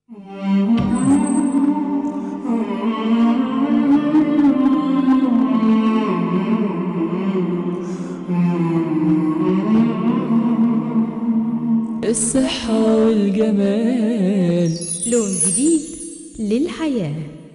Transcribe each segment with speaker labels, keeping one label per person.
Speaker 1: الصحة والجمال
Speaker 2: لون جديد للحياة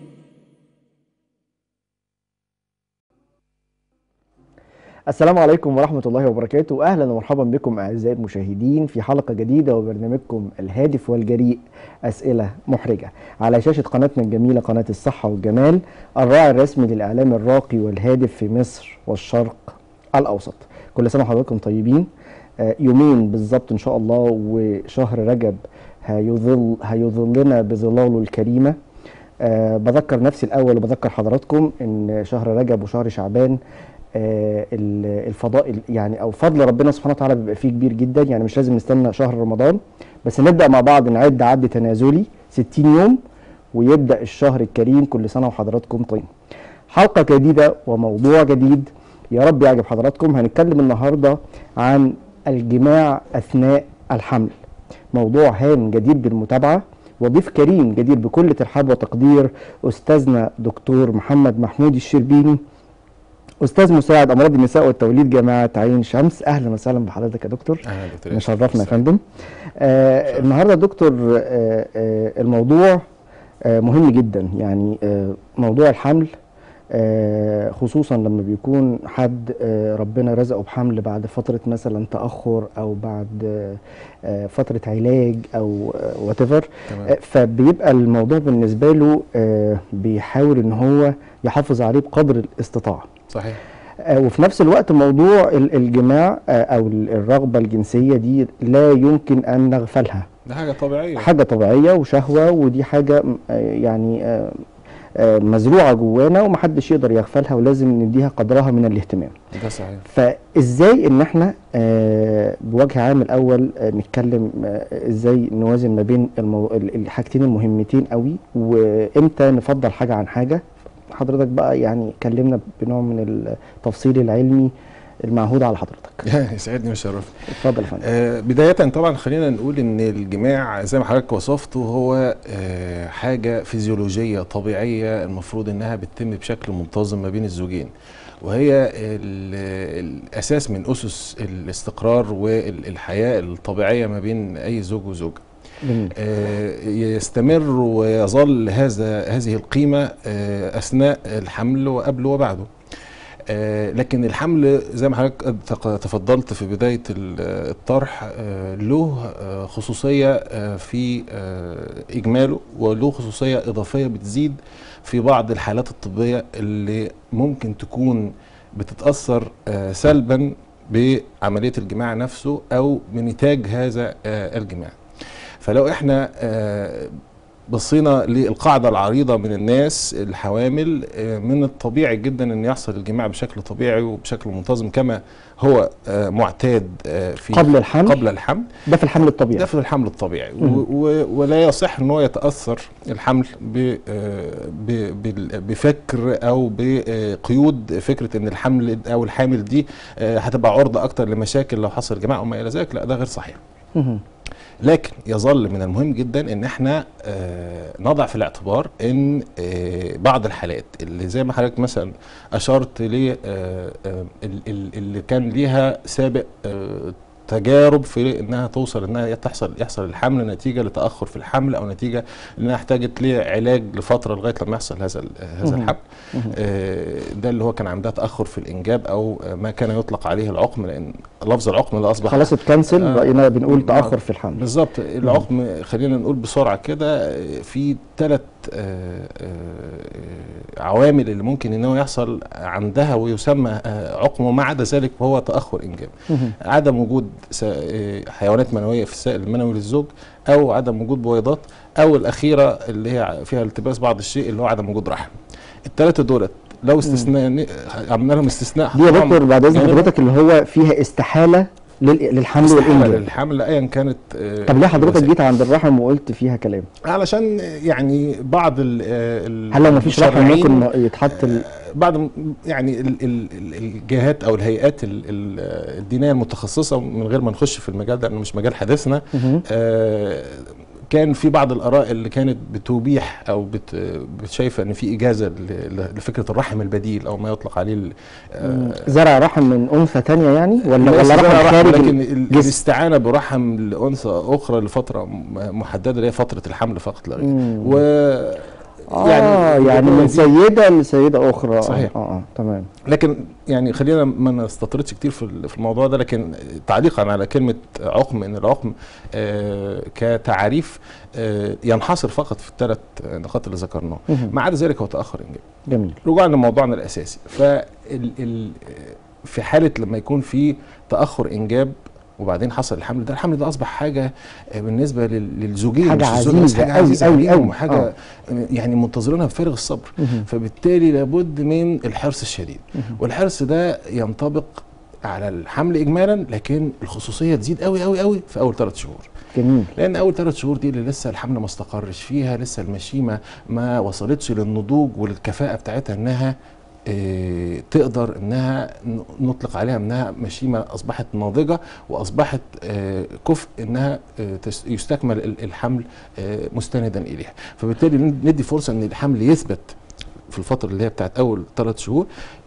Speaker 3: السلام عليكم ورحمة الله وبركاته أهلا ومرحبا بكم أعزائي المشاهدين في حلقة جديدة وبرنامجكم الهادف والجريء أسئلة محرجة على شاشة قناتنا الجميلة قناة الصحة والجمال الراعي الرسمي للإعلام الراقي والهادف في مصر والشرق الأوسط كل سنة وحضراتكم طيبين آه، يومين بالظبط إن شاء الله وشهر رجب هيظل هيظلنا بظلاله الكريمة أه بذكر نفسي الأول وبذكر حضراتكم إن شهر رجب وشهر شعبان آه، ال- الفضائل يعني او فضل ربنا سبحانه وتعالى بيبقى فيه كبير جدا يعني مش لازم نستنى شهر رمضان بس نبدا مع بعض نعد عد تنازلي 60 يوم ويبدا الشهر الكريم كل سنه وحضراتكم طيب حلقه جديده وموضوع جديد يا رب يعجب حضراتكم هنتكلم النهارده عن الجماع اثناء الحمل موضوع هام جدير بالمتابعه وضيف كريم جدير بكل ترحاب وتقدير استاذنا دكتور محمد محمود الشربيني استاذ مساعد امراض النساء والتوليد جامعه عين شمس اهلا وسهلا بحضرتك يا دكتور
Speaker 4: اهلا دكتور
Speaker 3: مشرفنا يا فندم آه النهارده يا دكتور آه آه الموضوع آه مهم جدا يعني آه موضوع الحمل آه خصوصا لما بيكون حد آه ربنا رزقه بحمل بعد فتره مثلا تاخر او بعد آه آه فتره علاج او وات ايفر
Speaker 4: تمام
Speaker 3: فبيبقى الموضوع بالنسبه له آه بيحاول ان هو يحافظ عليه بقدر الاستطاعه
Speaker 4: صحيح
Speaker 3: آه، وفي نفس الوقت موضوع ال- الجماع آه، او ال- الرغبه الجنسيه دي لا يمكن ان نغفلها
Speaker 4: ده حاجه طبيعيه
Speaker 3: حاجه طبيعيه وشهوه ودي حاجه م- آه، يعني آه، آه، مزروعه جوانا ومحدش يقدر يغفلها ولازم نديها قدرها من الاهتمام
Speaker 4: ده صحيح
Speaker 3: فازاي ان احنا آه، بوجه عام الاول آه، نتكلم آه، ازاي نوازن ما بين المو... ال- الحاجتين المهمتين قوي وامتى نفضل حاجه عن حاجه حضرتك بقى يعني كلمنا بنوع من التفصيل العلمي المعهود على حضرتك
Speaker 4: يسعدني ويشرفني
Speaker 3: اتفضل يا فندم
Speaker 4: آه بدايه طبعا خلينا نقول ان الجماع زي ما حضرتك وصفته هو آه حاجه فيزيولوجيه طبيعيه المفروض انها بتتم بشكل منتظم ما بين الزوجين وهي ال- الاساس من اسس الاستقرار والحياه الطبيعيه ما بين اي زوج وزوجه
Speaker 3: جميل
Speaker 4: آه، يستمر ويظل هذا هذه القيمة آه، أثناء الحمل وقبل وبعده آه، لكن الحمل زي ما حضرتك تق- تفضلت في بداية ال- الطرح آه، له آه، خصوصية آه، في آه، إجماله وله خصوصية إضافية بتزيد في بعض الحالات الطبية اللي ممكن تكون بتتأثر آه، سلبا بعملية الجماع نفسه أو بنتاج هذا آه، الجماع فلو احنا آه، بصينا للقاعدة العريضة من الناس الحوامل آه، من الطبيعي جدا ان يحصل الجماع بشكل طبيعي وبشكل منتظم كما هو آه، معتاد آه، في
Speaker 3: قبل الحمل
Speaker 4: قبل الحمل
Speaker 3: ده في الحمل الطبيعي
Speaker 4: ده في الحمل الطبيعي
Speaker 3: مم.
Speaker 4: و- و- ولا يصح ان هو يتاثر الحمل ب- آه، ب- بال- بفكر او بقيود فكره ان الحمل او الحامل دي آه، هتبقى عرضه اكتر لمشاكل لو حصل جماع وما الى ذلك لا ده غير صحيح
Speaker 3: مهم.
Speaker 4: لكن يظل من المهم جدا ان احنا آه، نضع في الاعتبار ان آه، بعض الحالات اللي زي ما حضرتك مثلا اشرت ل آه، آه، ال- ال- اللي كان ليها سابق آه، تجارب في انها توصل انها تحصل يحصل الحمل نتيجه لتاخر في الحمل او نتيجه انها احتاجت لعلاج لفتره لغايه لما يحصل هذا ال- هذا
Speaker 3: مهم.
Speaker 4: الحمل
Speaker 3: مهم.
Speaker 4: آه، ده اللي هو كان عندها تاخر في الانجاب او آه، ما كان يطلق عليه العقم لان لفظ العقم ده اصبح
Speaker 3: خلاص اتكنسل
Speaker 4: آه.
Speaker 3: بقينا بنقول
Speaker 4: آه.
Speaker 3: تاخر في الحمل
Speaker 4: بالظبط العقم خلينا نقول بسرعه كده في ثلاث عوامل اللي ممكن ان هو يحصل عندها ويسمى آه، عقم وما عدا ذلك فهو تاخر انجاب
Speaker 3: مهم.
Speaker 4: عدم وجود س- آه، حيوانات منويه في السائل المنوي للزوج او عدم وجود بويضات او الاخيره اللي هي فيها التباس بعض الشيء اللي هو عدم وجود رحم الثلاثه دولت لو استثناء عملنا لهم استثناء
Speaker 3: دي يا
Speaker 4: طبعاً
Speaker 3: دكتور بعد اذن
Speaker 4: يعني
Speaker 3: حضرتك اللي هو فيها استحاله لل- للحمل
Speaker 4: استحالة
Speaker 3: والانجاب
Speaker 4: للحمل ايا كانت آه،
Speaker 3: طب ليه حضرتك
Speaker 4: الوسائل.
Speaker 3: جيت عند الرحم وقلت فيها كلام
Speaker 4: علشان يعني بعض ال ال
Speaker 3: هل لو مفيش رحم
Speaker 4: المشرعين،
Speaker 3: ممكن يتحط ال...
Speaker 4: بعض م- يعني ال ال ال- الجهات او الهيئات ال ال الدينيه المتخصصه من غير ما نخش في المجال ده لانه مش مجال حديثنا
Speaker 3: مهم.
Speaker 4: آه كان في بعض الاراء اللي كانت بتبيح او بت بتشايفه ان في اجازه ل- ل- لفكره الرحم البديل او ما يطلق عليه ال- آه،
Speaker 3: زرع رحم من انثى تانية يعني ولا
Speaker 4: ليس
Speaker 3: ولا
Speaker 4: زرع
Speaker 3: رحم
Speaker 4: رحم،
Speaker 3: خارج
Speaker 4: لكن ال-
Speaker 3: الجسم
Speaker 4: الاستعانه برحم لانثى اخرى لفتره م- محدده اللي هي فتره الحمل فقط لا غير
Speaker 3: مم.
Speaker 4: و
Speaker 3: اه يعني من
Speaker 4: دي-
Speaker 3: سيده لسيده اخرى آه،
Speaker 4: صحيح.
Speaker 3: اه اه تمام
Speaker 4: لكن يعني خلينا ما نستطردش كتير في ال- في الموضوع ده لكن تعليقا على كلمه عقم ان العقم آه كتعريف آه ينحصر فقط في الثلاث نقاط اللي ذكرناهم
Speaker 3: مهم.
Speaker 4: ما عدا ذلك هو تاخر انجاب
Speaker 3: جميل
Speaker 4: رجوعا لموضوعنا الاساسي فال ال في حاله لما يكون في تاخر انجاب وبعدين حصل الحمل ده الحمل ده اصبح حاجه آه، بالنسبه لل- للزوجين
Speaker 3: حاجة
Speaker 4: مش الزوجة بس،
Speaker 3: عزيزة
Speaker 4: حاجه
Speaker 3: أوي
Speaker 4: عزيزه
Speaker 3: أوي
Speaker 4: عليهم
Speaker 3: أوي.
Speaker 4: وحاجه
Speaker 3: آه.
Speaker 4: آه، يعني منتظرينها بفارغ الصبر
Speaker 3: مهم.
Speaker 4: فبالتالي لابد من الحرص الشديد
Speaker 3: مهم.
Speaker 4: والحرص ده ينطبق على الحمل اجمالا لكن الخصوصيه تزيد قوي قوي قوي في اول ثلاث شهور
Speaker 3: جميل
Speaker 4: لان اول ثلاث شهور دي اللي لسه الحمل ما استقرش فيها لسه المشيمه ما وصلتش للنضوج وللكفاءه بتاعتها انها آه، تقدر انها ن- نطلق عليها انها مشيمه اصبحت ناضجه واصبحت آه، كفء انها آه، تس- يستكمل ال- الحمل آه، مستندا اليها فبالتالي ند- ندي فرصه ان الحمل يثبت في الفتره اللي هي بتاعت اول ثلاث شهور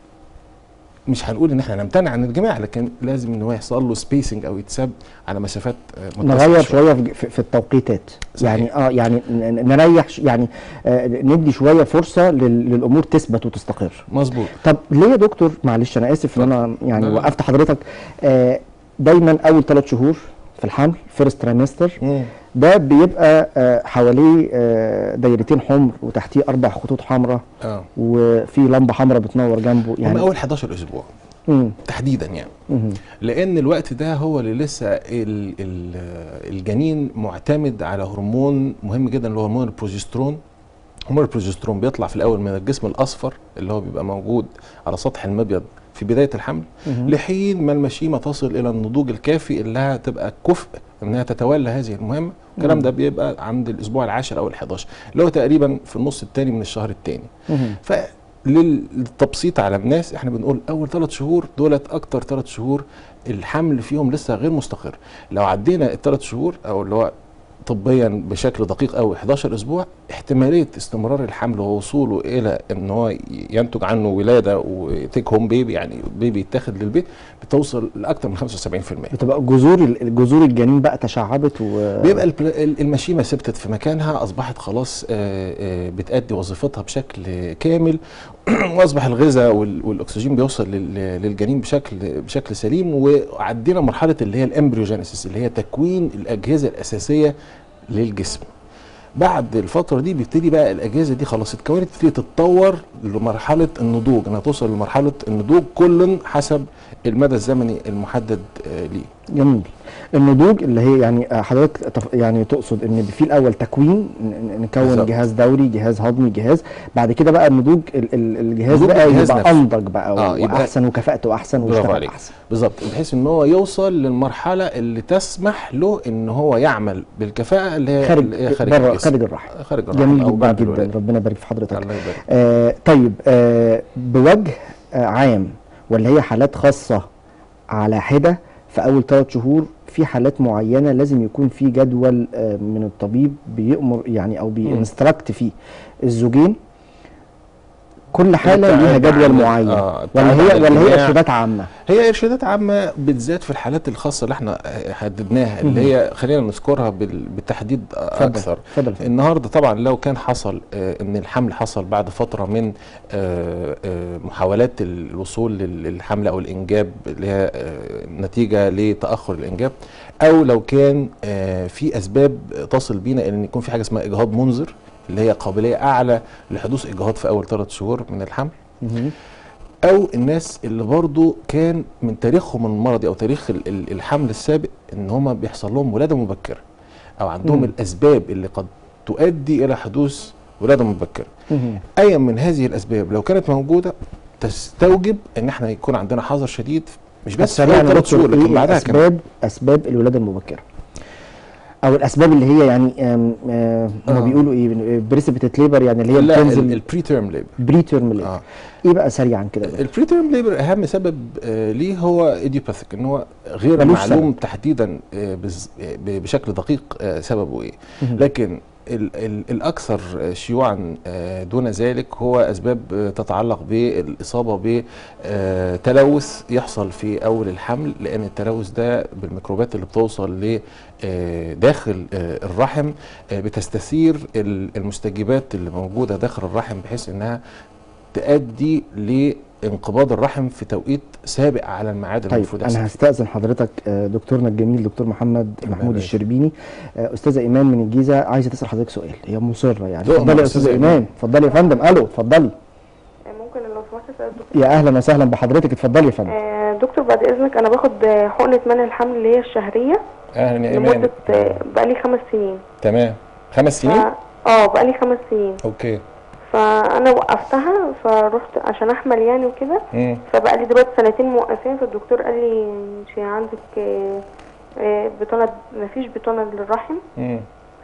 Speaker 4: مش هنقول ان احنا نمتنع عن الجماع لكن لازم ان هو يحصل له سبيسنج او يتساب على مسافات آه، متصلة
Speaker 3: نغير
Speaker 4: شوية.
Speaker 3: شويه في- في في التوقيتات
Speaker 4: صحيح.
Speaker 3: يعني اه يعني ن- ن- نريح ش- يعني آه ندي شويه فرصه لل- للامور تثبت وتستقر
Speaker 4: مظبوط
Speaker 3: طب ليه يا دكتور معلش انا اسف ان انا يعني
Speaker 4: لا، لا.
Speaker 3: وقفت حضرتك آه دايما اول ثلاث شهور في الحمل فيرست ترايمستر ده بيبقى آه حواليه آه دايرتين حمر وتحتيه اربع خطوط حمراء
Speaker 4: اه
Speaker 3: وفي لمبه حمراء بتنور جنبه
Speaker 4: يعني
Speaker 3: يعني
Speaker 4: هم اول 11 اسبوع
Speaker 3: مم.
Speaker 4: تحديدا يعني
Speaker 3: مم.
Speaker 4: لان الوقت ده هو اللي لسه ال ال الجنين معتمد على هرمون مهم جدا اللي هو هرمون البروجسترون هرمون البروجسترون بيطلع في الاول من الجسم الاصفر اللي هو بيبقى موجود على سطح المبيض في بدايه الحمل
Speaker 3: مهم.
Speaker 4: لحين ما المشيمه تصل الى النضوج الكافي اللي هها تبقى كفء انها تتولى هذه المهمه الكلام
Speaker 3: مم.
Speaker 4: ده بيبقى عند الاسبوع العاشر او ال11 اللي هو تقريبا في النص الثاني من الشهر الثاني
Speaker 3: مهم.
Speaker 4: فللتبسيط على الناس احنا بنقول اول ثلاث شهور دولت اكتر ثلاث شهور الحمل فيهم لسه غير مستقر لو عدينا الثلاث شهور او اللي هو طبيا بشكل دقيق قوي 11 اسبوع احتماليه استمرار الحمل ووصوله الى ان هو ينتج عنه ولاده وتيك هوم بيبي يعني بيبي يتاخد للبيت بتوصل لاكثر من 75%
Speaker 3: بتبقى جذور ال- جذور الجنين بقى تشعبت و
Speaker 4: بيبقى البل- ال- المشيمه ثبتت في مكانها اصبحت خلاص آه، آه، بتأدي وظيفتها بشكل كامل واصبح الغذاء وال- والاكسجين بيوصل لل- للجنين بشكل بشكل سليم وعدينا مرحله اللي هي الامبريوجينيسيس اللي هي تكوين الاجهزه الاساسيه للجسم بعد الفتره دي بيبتدي بقى الاجهزه دي خلاص اتكونت تبتدي تتطور لمرحله النضوج انها توصل لمرحله النضوج كل حسب المدى الزمني المحدد آه، ليه
Speaker 3: جميل النضوج اللي هي يعني آه، حضرتك تف- يعني تقصد ان في الاول تكوين ن- ن- نكون
Speaker 4: بالظبط.
Speaker 3: جهاز دوري جهاز هضمي جهاز بعد كده بقى النضوج ال- ال- الجهاز
Speaker 4: نضوج
Speaker 3: بقى
Speaker 4: الجهاز
Speaker 3: يبقى
Speaker 4: نفسه.
Speaker 3: انضج بقى
Speaker 4: آه، يبقى-
Speaker 3: واحسن وكفاءته احسن
Speaker 4: برافو
Speaker 3: ويشتغل
Speaker 4: عليك.
Speaker 3: احسن
Speaker 4: بالظبط بحيث ان هو يوصل للمرحله اللي تسمح له ان هو يعمل بالكفاءه اللي هي
Speaker 3: خارج
Speaker 4: اللي هي خارج
Speaker 3: بره
Speaker 4: الجسم.
Speaker 3: خارج الرحم
Speaker 4: خارج الرحم
Speaker 3: جميل
Speaker 4: او
Speaker 3: جدا
Speaker 4: بعد
Speaker 3: جدا
Speaker 4: الولاده
Speaker 3: ربنا يبارك في حضرتك
Speaker 4: الله يبارك
Speaker 3: آه طيب آه بوجه آه عام ولا هي حالات خاصة على حدة في أول ثلاث شهور في حالات معينة لازم يكون في جدول آه من الطبيب بيأمر يعني أو بينستراكت فيه الزوجين كل حالة
Speaker 4: التعب
Speaker 3: ليها جدول
Speaker 4: عن-
Speaker 3: معين
Speaker 4: آه،
Speaker 3: ولا
Speaker 4: التعب
Speaker 3: هي
Speaker 4: عن
Speaker 3: ولا هي
Speaker 4: الجماع.
Speaker 3: إرشادات عامة
Speaker 4: هي ارشادات عامه بالذات في الحالات الخاصه اللي احنا حددناها اللي هي خلينا نذكرها بال- بالتحديد
Speaker 3: اتفضل
Speaker 4: اكثر
Speaker 3: اتفضل
Speaker 4: النهارده طبعا لو كان حصل آه، ان الحمل حصل بعد فتره من آه، آه، محاولات الوصول لل- للحمل او الانجاب اللي هي آه، نتيجه لتاخر الانجاب او لو كان آه، في اسباب تصل بينا ان يكون في حاجه اسمها اجهاض منذر اللي هي قابليه اعلى لحدوث اجهاض في اول ثلاث شهور من الحمل
Speaker 3: مهم.
Speaker 4: او الناس اللي برضو كان من تاريخهم المرضي او تاريخ ال- ال- الحمل السابق ان هم بيحصل لهم ولاده مبكره او عندهم
Speaker 3: مم.
Speaker 4: الاسباب اللي قد تؤدي الى حدوث ولاده مبكره
Speaker 3: مهم.
Speaker 4: اي من هذه الاسباب لو كانت موجوده تستوجب ان احنا يكون عندنا حذر شديد مش بس في
Speaker 3: سريعا
Speaker 4: اول
Speaker 3: يا
Speaker 4: ثلاث
Speaker 3: دكتور،
Speaker 4: شهور لكن
Speaker 3: إيه
Speaker 4: بعدها كمان
Speaker 3: أسباب أسباب الولادة المبكرة او الاسباب اللي هي يعني آم، آه، هم
Speaker 4: آه.
Speaker 3: بيقولوا ايه بريسبيتد ليبر يعني اللي هي
Speaker 4: لا
Speaker 3: بتنزل
Speaker 4: البري تيرم ليبر
Speaker 3: بري تيرم ليبر
Speaker 4: اه
Speaker 3: ايه بقى سريعا كده بقى؟
Speaker 4: البري تيرم ليبر اهم سبب آه، ليه هو ايديوباثيك ان هو غير
Speaker 3: ملوش
Speaker 4: معلوم تحديدا آه، بز- آه، ب- بشكل دقيق آه، سببه ايه
Speaker 3: مهم.
Speaker 4: لكن ال ال الاكثر آه، شيوعا آه، دون ذلك هو اسباب آه، تتعلق بالاصابه بتلوث يحصل في اول الحمل لان التلوث ده بالميكروبات اللي بتوصل ل آه، داخل آه، الرحم آه، بتستثير ال- المستجيبات اللي موجوده داخل الرحم بحيث انها تؤدي لانقباض الرحم في توقيت سابق على الميعاد اللي
Speaker 3: طيب
Speaker 4: المفروض يحصل
Speaker 3: انا
Speaker 4: فيه.
Speaker 3: هستاذن حضرتك آه، دكتورنا الجميل دكتور محمد
Speaker 4: تمام
Speaker 3: محمود
Speaker 4: يا
Speaker 3: الشربيني آه، استاذه ايمان من الجيزه عايزه تسال حضرتك سؤال هي مصره يعني
Speaker 4: تؤمر
Speaker 3: اتفضلي يا
Speaker 4: أستاذة
Speaker 3: استاذه
Speaker 4: إيمان.
Speaker 3: ايمان اتفضلي يا فندم الو اتفضلي
Speaker 5: ممكن لو سمحت اسال الدكتور
Speaker 3: يا اهلا وسهلا بحضرتك اتفضلي يا فندم
Speaker 5: آه، دكتور بعد اذنك انا باخد آه، حقنه منع الحمل اللي هي الشهريه
Speaker 4: اهلا يا ايمان
Speaker 5: لمده آه، بقالي خمس سنين
Speaker 4: تمام خمس
Speaker 5: ف...
Speaker 4: سنين
Speaker 5: اه بقالي خمس سنين
Speaker 4: اوكي
Speaker 5: فانا وقفتها فرحت عشان احمل يعني وكده
Speaker 4: مم.
Speaker 5: فبقالي دلوقتي سنتين موقفين فالدكتور قال لي انت عندك آه، آه، بطانه مفيش بطانه للرحم
Speaker 4: مم.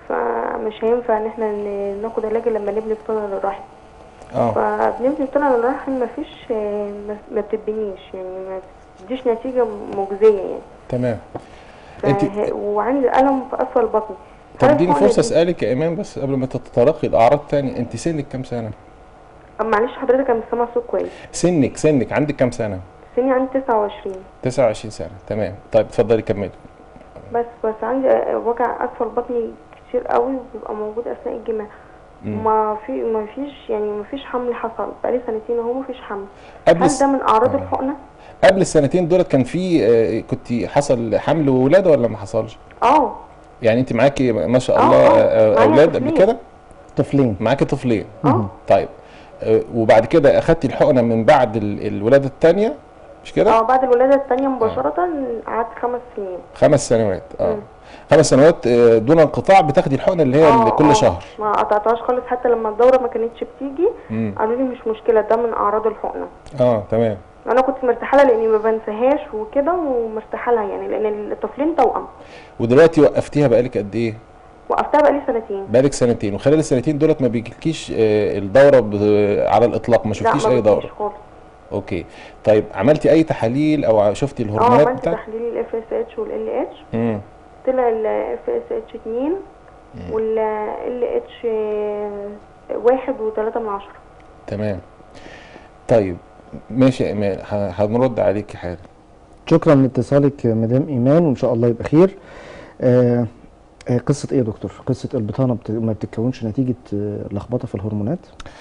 Speaker 5: فمش هينفع ان احنا ن- ناخد علاج إلا لما نبني بطانه للرحم
Speaker 4: اه
Speaker 5: فبنبني بطانه للرحم مفيش آه، ما- ما بتبنيش يعني ما بتديش نتيجه مجزيه يعني
Speaker 4: تمام انت
Speaker 5: فه- وعندي ألم في أسفل بطني
Speaker 4: طب
Speaker 5: هل
Speaker 4: اديني
Speaker 5: الحقنة
Speaker 4: فرصه
Speaker 5: دي-
Speaker 4: اسالك يا ايمان بس قبل ما تتطرقي لاعراض تانية انت سنك كام سنه
Speaker 5: أم معلش حضرتك أنا مش سامعة صوت كويس
Speaker 4: سنك سنك عندك كام سنه
Speaker 5: سني عندي 29
Speaker 4: 29 سنه تمام طيب اتفضلي كملي
Speaker 5: بس بس عندي آه، وجع أسفل بطني كتير قوي بيبقى موجود أثناء الجماع
Speaker 4: مم.
Speaker 5: ما في ما فيش يعني ما فيش حمل حصل بقالي سنتين اهو ما فيش حمل
Speaker 4: قبل
Speaker 5: هل
Speaker 4: الس...
Speaker 5: ده من أعراض
Speaker 4: آه.
Speaker 5: الحقنة؟
Speaker 4: قبل السنتين دولت كان في آه، كنت حصل حمل وولاده ولا ما حصلش
Speaker 5: اه
Speaker 4: يعني انت معاكي ما شاء
Speaker 5: آه،
Speaker 4: الله
Speaker 5: آه،
Speaker 4: آه،
Speaker 5: معايا
Speaker 4: اولاد قبل
Speaker 5: طفلين.
Speaker 4: كده
Speaker 3: طفلين
Speaker 4: معاكي طفلين
Speaker 5: اه
Speaker 4: طيب آه، وبعد كده اخدتي الحقنه من بعد ال- الولاده الثانيه مش كده
Speaker 5: اه بعد الولادة التانية مباشرة قعدت خمس سنين
Speaker 4: خمس سنوات اه
Speaker 5: مم.
Speaker 4: خمس سنوات آه، دون انقطاع بتاخدي الحقنه اللي هي
Speaker 5: آه،
Speaker 4: اللي كل
Speaker 5: آه،
Speaker 4: شهر
Speaker 5: ما قطعتهاش خالص حتى لما الدورة ما كانتش بتيجي
Speaker 4: مم.
Speaker 5: قالوا لي مش مشكلة ده من أعراض الحقنة
Speaker 4: اه تمام
Speaker 5: انا كنت مرتاحه لها لاني ما بنساهاش وكده ومرتاحه لها يعني لان الطفلين توأم
Speaker 4: ودلوقتي وقفتيها بقالك قد ايه
Speaker 5: وقفتها بقالي سنتين
Speaker 4: بقالك سنتين وخلال السنتين دولت ما بيجيلكيش آه، الدوره ب- على الاطلاق ما شفتيش
Speaker 5: لا
Speaker 4: اي
Speaker 5: ما
Speaker 4: دوره
Speaker 5: بتجيش خالص
Speaker 4: اوكي طيب عملتي اي تحاليل او شفتي
Speaker 5: اه
Speaker 4: الهرمونات
Speaker 5: عملت
Speaker 4: بتاعتك
Speaker 5: تحليل الاف اس اتش والال اتش
Speaker 4: امم
Speaker 5: طلع الاف اس اتش 2 والال اتش واحد وتلاتة من عشرة
Speaker 4: تمام طيب ماشي يا ايمان ه- هنرد عليكي حالا
Speaker 3: شكرا لاتصالك يا مدام ايمان وان شاء الله يبقى خير آه آه، قصه ايه يا دكتور قصه البطانه بت... ما بتتكونش نتيجه آه، لخبطه في الهرمونات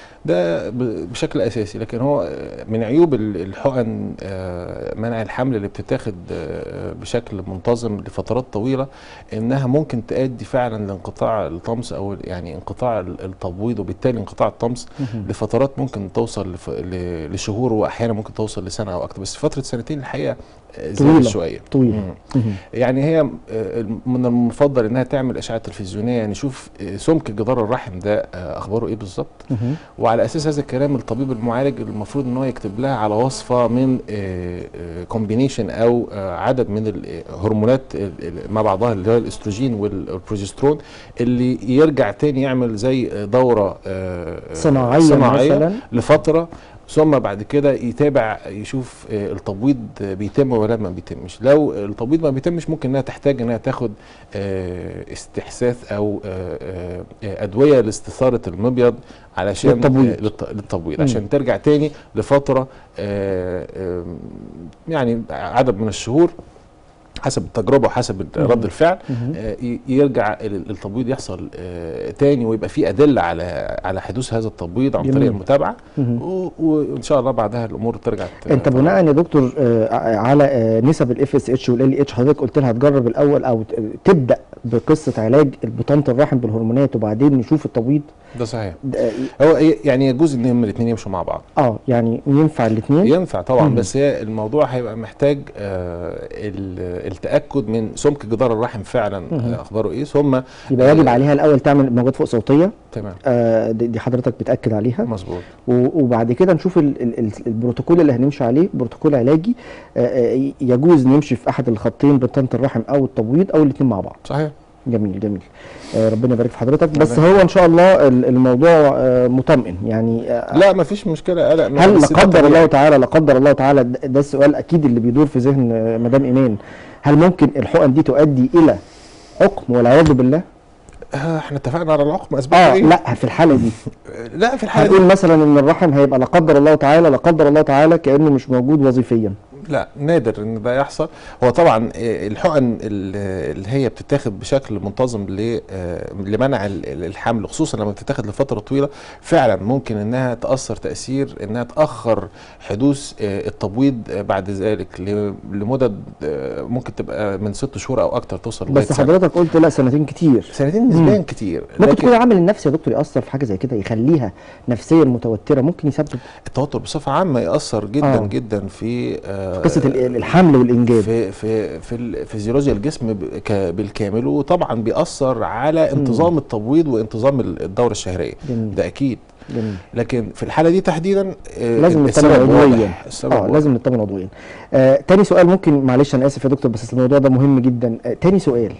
Speaker 4: ده ب- بشكل اساسي لكن هو آه، من عيوب ال- الحقن آه، منع الحمل اللي بتتاخد آه، بشكل منتظم لفترات طويله انها ممكن تؤدي فعلا لانقطاع الطمس او يعني انقطاع ال- التبويض وبالتالي انقطاع الطمس لفترات ممكن توصل لف... ل- لشهور واحيانا ممكن توصل لسنه او اكتر بس فتره سنتين الحقيقه آه، زادت
Speaker 3: طويلة.
Speaker 4: شويه
Speaker 3: طويل
Speaker 4: مم.
Speaker 3: مهم.
Speaker 4: يعني هي آه، من المفضل انها تعمل اشعه تلفزيونيه نشوف آه، سمك جدار الرحم ده آه، اخباره ايه بالظبط
Speaker 3: مهم.
Speaker 4: وعلى اساس هذا الكلام الطبيب المعالج المفروض ان هو يكتب لها على وصفه من كومبينيشن او آه، عدد من الهرمونات ال- ال- مع بعضها اللي هو الاستروجين والبروجسترون اللي يرجع تاني يعمل زي آه، دوره آه، آه،
Speaker 3: صناعيا
Speaker 4: صناعيه
Speaker 3: مثلا
Speaker 4: لفتره ثم بعد كده يتابع يشوف آه، التبويض آه، بيتم ولا ما بيتمش لو التبويض ما بيتمش ممكن انها تحتاج انها تاخد آه، استحساس او آه، آه، آه، ادويه لاستثاره المبيض علشان
Speaker 3: للتبويض.
Speaker 4: آه، للت- للتبويض
Speaker 3: مم.
Speaker 4: عشان ترجع تاني لفتره آه، آه، يعني عدد من الشهور حسب التجربه وحسب
Speaker 3: مم.
Speaker 4: رد الفعل
Speaker 3: مهم.
Speaker 4: آه، ي- يرجع ال- التبويض يحصل آه، تاني ويبقى في ادله على على حدوث هذا التبويض عن
Speaker 3: جميل.
Speaker 4: طريق المتابعه
Speaker 3: مهم.
Speaker 4: و- وان شاء الله بعدها الامور ترجع ت-
Speaker 3: انت بناء يا دكتور آه، على آه، نسب الاف اس اتش والال اتش حضرتك قلت لها تجرب الاول او ت- تبدا بقصه علاج بطانه الرحم بالهرمونات وبعدين نشوف التبويض
Speaker 4: ده صحيح
Speaker 3: ده-
Speaker 4: هو ي- يعني يجوز ان هم الاثنين يمشوا مع بعض
Speaker 3: اه يعني ينفع الاثنين
Speaker 4: ينفع طبعا
Speaker 3: مم.
Speaker 4: بس هي الموضوع هيبقى محتاج آه ال- التاكد من سمك جدار الرحم فعلا
Speaker 3: مم.
Speaker 4: آه، اخباره ايه ثم
Speaker 3: يبقى يجب عليها الاول تعمل موجات فوق صوتيه
Speaker 4: تمام
Speaker 3: آه، دي دي حضرتك بتاكد عليها
Speaker 4: مظبوط
Speaker 3: و- وبعد كده نشوف ال- ال- ال- البروتوكول اللي هنمشي عليه بروتوكول علاجي آه، آه، يجوز نمشي في احد الخطين بطانه الرحم او التبويض او الاثنين مع بعض
Speaker 4: صحيح
Speaker 3: جميل جميل آه ربنا يبارك في حضرتك بس هو ان شاء الله ال- الموضوع آه مطمئن يعني آه
Speaker 4: لا ما فيش مشكله قلق
Speaker 3: هل لا
Speaker 4: بس ده
Speaker 3: قدر
Speaker 4: طبيعي.
Speaker 3: الله تعالى لا قدر الله تعالى ده ده السؤال اكيد اللي بيدور في ذهن آه، مدام ايمان هل ممكن الحقن دي تؤدي الى عقم والعياذ بالله؟
Speaker 4: آه، احنا اتفقنا على العقم اسباب
Speaker 3: اه
Speaker 4: ايه
Speaker 3: لا في الحاله دي
Speaker 4: لا في الحاله
Speaker 3: هنقول
Speaker 4: دي
Speaker 3: مثلا ان الرحم هيبقى لا قدر الله تعالى لا قدر الله تعالى كانه مش موجود وظيفيا
Speaker 4: لا نادر ان ده يحصل هو طبعا آه، الحقن ال- اللي هي بتتاخد بشكل منتظم ل- آه، لمنع ال- ال- الحمل خصوصا لما بتتاخد لفتره طويله فعلا ممكن انها تاثر تاثير انها تاخر حدوث آه، التبويض آه، بعد ذلك ل- لمدد آه، ممكن تبقى من ست شهور او اكتر توصل لغايه
Speaker 3: بس
Speaker 4: سنة.
Speaker 3: حضرتك قلت لا سنتين كتير
Speaker 4: سنتين نسبيا كتير
Speaker 3: ممكن
Speaker 4: لكن
Speaker 3: تكون العامل النفسي يا دكتور ياثر في حاجه زي كده يخليها نفسيا متوتره ممكن يسبب
Speaker 4: التوتر بصفه عامه ياثر جدا
Speaker 3: آه.
Speaker 4: آه. جدا في آه،
Speaker 3: قصه ال- الحمل والانجاب
Speaker 4: في في في الفيزيولوجيا الجسم ب- ك- بالكامل وطبعا بيأثر على انتظام التبويض وانتظام ال- الدورة الشهرية
Speaker 3: جميل.
Speaker 4: ده اكيد
Speaker 3: جميل
Speaker 4: لكن في الحالة دي تحديدا آه،
Speaker 3: لازم
Speaker 4: السبب
Speaker 3: نطمن عضويا
Speaker 4: واضح. السبب
Speaker 3: اه
Speaker 4: واضح.
Speaker 3: لازم نطمن عضويا آه تاني سؤال ممكن معلش انا اسف يا دكتور بس الموضوع ده مهم جدا آه تاني سؤال